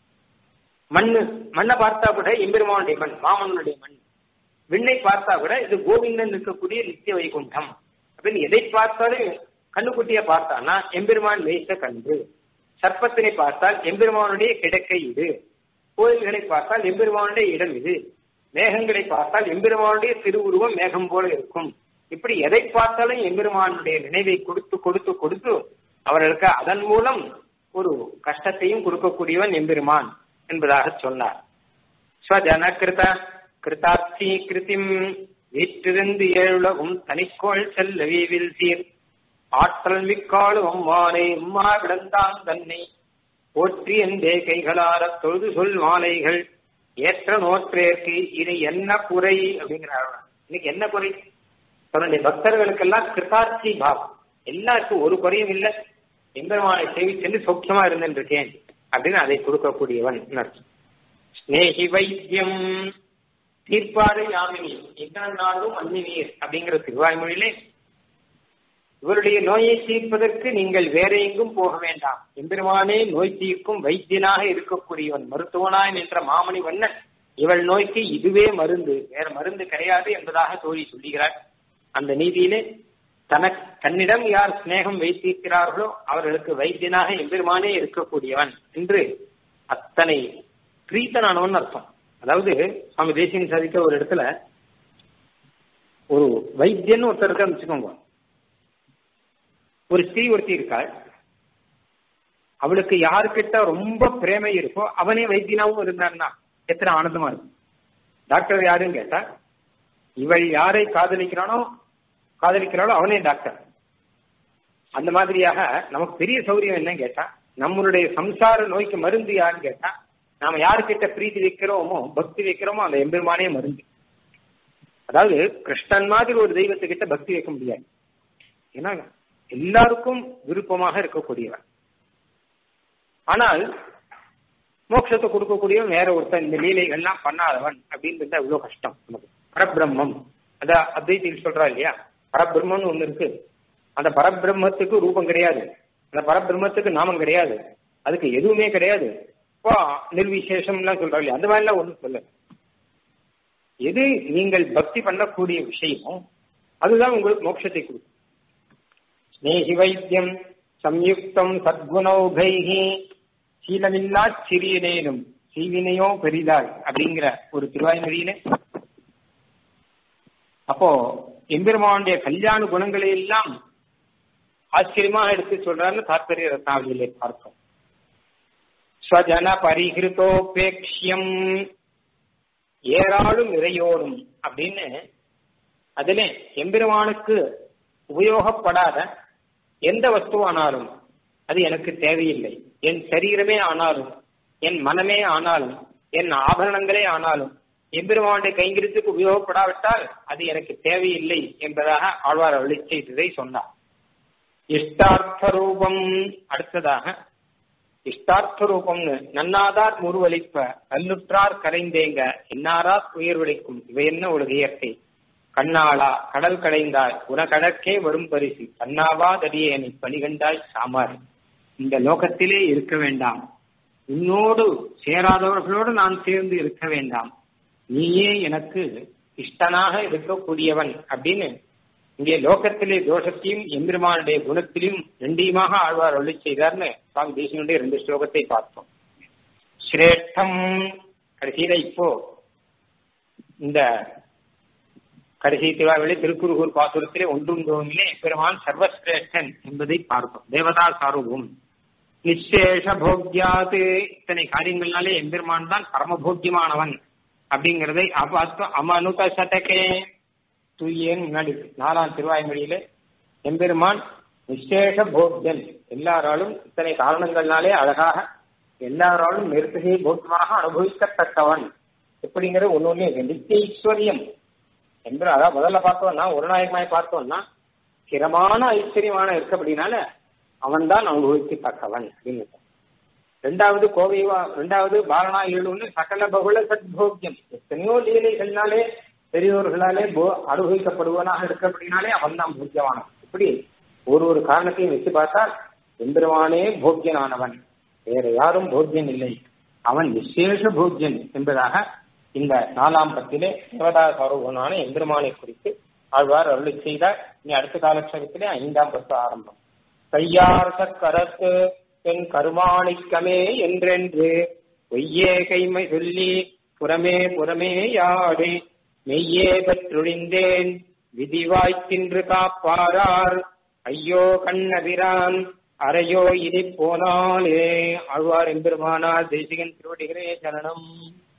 மண்ணு மண்ணை பார்த்தா கூட எம்பெருமானுடைய மண் மாமனுடைய மண் விண்ணை பார்த்தா கூட இது கோவிந்தன் இருக்கக்கூடிய நித்திய வைகுண்டம் அப்படின்னு எதை பார்த்தாலும் கண்ணுக்குட்டியை பார்த்தானா எம்பெருமான் மேய்த்த கன்று சர்ப்பத்தினை பார்த்தால் எம்பெருமானுடைய கிடக்கை இது கோயில்களை பார்த்தால் எம்பெருமானுடைய இடம் இது மேகங்களை பார்த்தால் எம்பெருமானுடைய திருவுருவம் மேகம் போல இருக்கும் இப்படி எதை பார்த்தாலும் எம்பெருமானுடைய நினைவை கொடுத்து கொடுத்து கொடுத்து அவர்களுக்கு அதன் மூலம் ஒரு கஷ்டத்தையும் கொடுக்கக்கூடியவன் எம்பெருமான் என்பதாக சொன்னார் ஸ்வஜன கிருத கிருதார்த்தி கிருத்திம் வீற்றிருந்து ஏழுலகும் தனிக்கோள் செல்ல வீவில் சீர் ஆற்றல் மிக்காலும் அம்மானை உம்மா விடந்தான் தன்னை போற்றி எந்தே கைகளார தொழுது சொல் மாலைகள் ஏற்ற நோற்றேற்கு இனி என்ன குறை அப்படிங்கிறார் இன்னைக்கு என்ன குறை தன்னுடைய பக்தர்களுக்கெல்லாம் கிருதார்த்தி பாவம் எல்லாருக்கும் ஒரு குறையும் இல்லை எம்பெருமானை சேவிச்சென்று சௌக்கியமா இருந்திருக்கேன் அப்படின்னு அதை கொடுக்கக்கூடியவன் ஸ்னேகி வைத்தியம் தீர்ப்பாடு யாமினி இத்தனை நாளும் அந்நினீர் அப்படிங்கிற திருவாய்மொழியிலே இவருடைய நோயை தீர்ப்பதற்கு நீங்கள் வேற எங்கும் போக வேண்டாம் எம்பெருமானே நோய் தீர்க்கும் வைத்தியனாக இருக்கக்கூடியவன் மருத்துவனாய் நின்ற மாமணி வண்ணன் இவள் நோய்க்கு இதுவே மருந்து வேற மருந்து கிடையாது என்பதாக தோழி சொல்லுகிறார் அந்த நீதியிலே தனக்கு தன்னிடம் யார் சிநேகம் வைத்திருக்கிறார்களோ அவர்களுக்கு வைத்தியனாக எம்பெருமானே இருக்கக்கூடியவன் என்று அத்தனை பிரீத்தனானவன் அர்த்தம் அதாவது சுவாமி தேசியன் சாதிக்க ஒரு இடத்துல ஒரு வைத்தியன் ஒருத்தர் இருக்க வச்சுக்கோங்க ஒரு ஸ்திரீ ஒருத்தி இருக்காள் அவளுக்கு யாருக்கிட்ட ரொம்ப பிரேமை இருக்கோ அவனே வைத்தியனாவும் இருந்தான்னா எத்தனை ஆனந்தமா இருக்கும் டாக்டர் யாருன்னு கேட்டா இவள் யாரை காதலிக்கிறானோ காதலிக்கிறாளோ அவனே டாக்டர் அந்த மாதிரியாக நமக்கு பெரிய சௌரியம் என்னன்னு கேட்டா நம்மளுடைய சம்சார நோய்க்கு மருந்து யாருன்னு கேட்டா நாம யாருக்கிட்ட பிரீத்தி வைக்கிறோமோ பக்தி வைக்கிறோமோ அந்த எம்பெருமானே மருந்து அதாவது கிருஷ்ணன் மாதிரி ஒரு தெய்வத்துக்கிட்ட பக்தி வைக்க முடியாது ஏன்னா எல்லாருக்கும் விருப்பமாக இருக்கக்கூடியவன் ஆனால் மோட்சத்தை கொடுக்கக்கூடியவன் வேற ஒருத்தன் இந்த லீலைகள்லாம் பண்ணாதவன் அப்படின்னு இவ்வளவு கஷ்டம் நமக்கு பரபிரம்மம் அத அத்வைத்தில் சொல்றா இல்லையா பரபிரம்மம்னு ஒண்ணு இருக்கு அந்த பரபிரம்மத்துக்கு ரூபம் கிடையாது அந்த பரபிரம்மத்துக்கு நாமம் கிடையாது அதுக்கு எதுவுமே கிடையாது இப்போ நிர்விசேஷம்லாம் சொல்றா இல்லையா அந்த மாதிரிலாம் ஒண்ணும் சொல்ல எது நீங்கள் பக்தி பண்ணக்கூடிய விஷயமோ அதுதான் உங்களுக்கு மோட்சத்தை கொடுக்கும் ஸ்னேகி வைத்தியம் சம்யுக்தம் சத்குணௌகைகி சீலமில்லா சிறியனேனும் சீவினையோ பெரிதாய் அப்படிங்கிற ஒரு திருவாய்மொழியில அப்போ எம்பெருமானுடைய கல்யாண குணங்களை எல்லாம் ஆச்சரியமாக எடுத்து சொல்றாருன்னு தாற்பரிய ரத்னாவளியிலே பார்த்தோம் ஸ்வஜன பரிகிருத்தோபேக்ஷியம் ஏராளும் இறையோடும் அப்படின்னு அதிலே எம்பெருமானுக்கு உபயோகப்படாத எந்த வஸ்துவானாலும் அது எனக்கு தேவையில்லை என் சரீரமே ஆனாலும் என் மனமே ஆனாலும் என் ஆபரணங்களே ஆனாலும் எம்பெருமானுடைய கைங்கிருத்துக்கு உபயோகப்படாவிட்டால் அது எனக்கு தேவையில்லை என்பதாக ஆழ்வார் அருளி செய்ததை சொன்னார் இஷ்டார்த்த ரூபம் அடுத்ததாக இஷ்டார்த்த ரூபம்னு நன்னாதார் முருவலிப்ப நல்லுற்றார் கரைந்தேங்க இன்னாரார் உயிர் விளைக்கும் இவை என்ன ஒரு இயற்கை கண்ணாளா கடல் கடைந்தாய் உனகடற்கே வரும் பரிசு கண்ணாவா தடியேனை பணிகண்டாய் சாமார் இந்த லோகத்திலே இருக்க வேண்டாம் உன்னோடு சேராதவர்களோடு நான் சேர்ந்து இருக்க வேண்டாம் நீயே எனக்கு இஷ்டனாக இருக்கக்கூடியவன் அப்படின்னு இங்கே லோகத்திலே தோஷத்தையும் எம்பெருமானுடைய குணத்திலும் ரெண்டையுமாக ஆழ்வார் அருளி செய்தார்னு சுவாமி தேசியனுடைய ரெண்டு ஸ்லோகத்தை பார்த்தோம் சிரேஷ்டம் கடைசியில இப்போ இந்த கடைசி திருவாவிலே திருக்குறுகூர் பாசுரத்திலே ஒன்றும் தோமிலே பெருமான் சர்வசிரேஷ்டன் என்பதை பார்த்தோம் தேவதா சாரூபம் நிச்சேஷ போக்யாது இத்தனை காரியங்கள்னாலே எம்பெருமான் தான் பரமபோக்கியமானவன் அப்படிங்கிறதை பார்த்தோம் அமனுத சதகே தூயேன் முன்னாடி நாலாம் திருவாய்மொழியில எம்பெருமான் நிச்சேஷ போக்யன் எல்லாராலும் இத்தனை காரணங்கள்னாலே அழகாக எல்லாராலும் நெருக்கடியை போக்கியமாக அனுபவிக்கத்தக்கவன் எப்படிங்கிற ஒன்னொன்னு நித்திய ஈஸ்வரியம் என்று அதான் முதல்ல பார்த்தோம்னா ஒரு நாயகமாய் பார்த்தோம்னா ஸ்திரமான ஐஸ்வர்யமான இருக்க அப்படின்னால அவன் தான் அனுபவிக்கு தக்கவன் அப்படின்னு ரெண்டாவது கோவைவா ரெண்டாவது பாலனா ஏழுன்னு சகல பகுல சத்போக்கியம் எத்தனையோ லீலைகள்னாலே பெரியோர்களாலே அனுபவிக்கப்படுவனாக இருக்க அப்படின்னாலே அவன் தான் போக்கியமானவன் இப்படி ஒரு ஒரு காரணத்தையும் வச்சு பார்த்தால் எம்பெருமானே போக்கியனானவன் வேற யாரும் போக்கியன் இல்லை அவன் விசேஷ போக்கியன் என்பதாக இந்த நாலாம் பத்திலே தேவதா சௌரவனான எம்பெருமானை குறித்து ஆழ்வார் அருளை செய்தார் இனி அடுத்த காலட்சேபத்திலே ஐந்தாம் பத்து ஆரம்பம் கையார் சக்கரத்து என் கருமாணிக்கமே என்றென்று பொய்யே கைமை சொல்லி புறமே புறமே யாடு மெய்யே பெற்றொழிந்தேன் விதி வாய்க்கின்று காப்பாரார் ஐயோ கண்ணபிரான் அறையோ இனி போனாலே ஆழ்வார் எம்பெருமானார் தேசிகன் திருவடிகளே சரணம்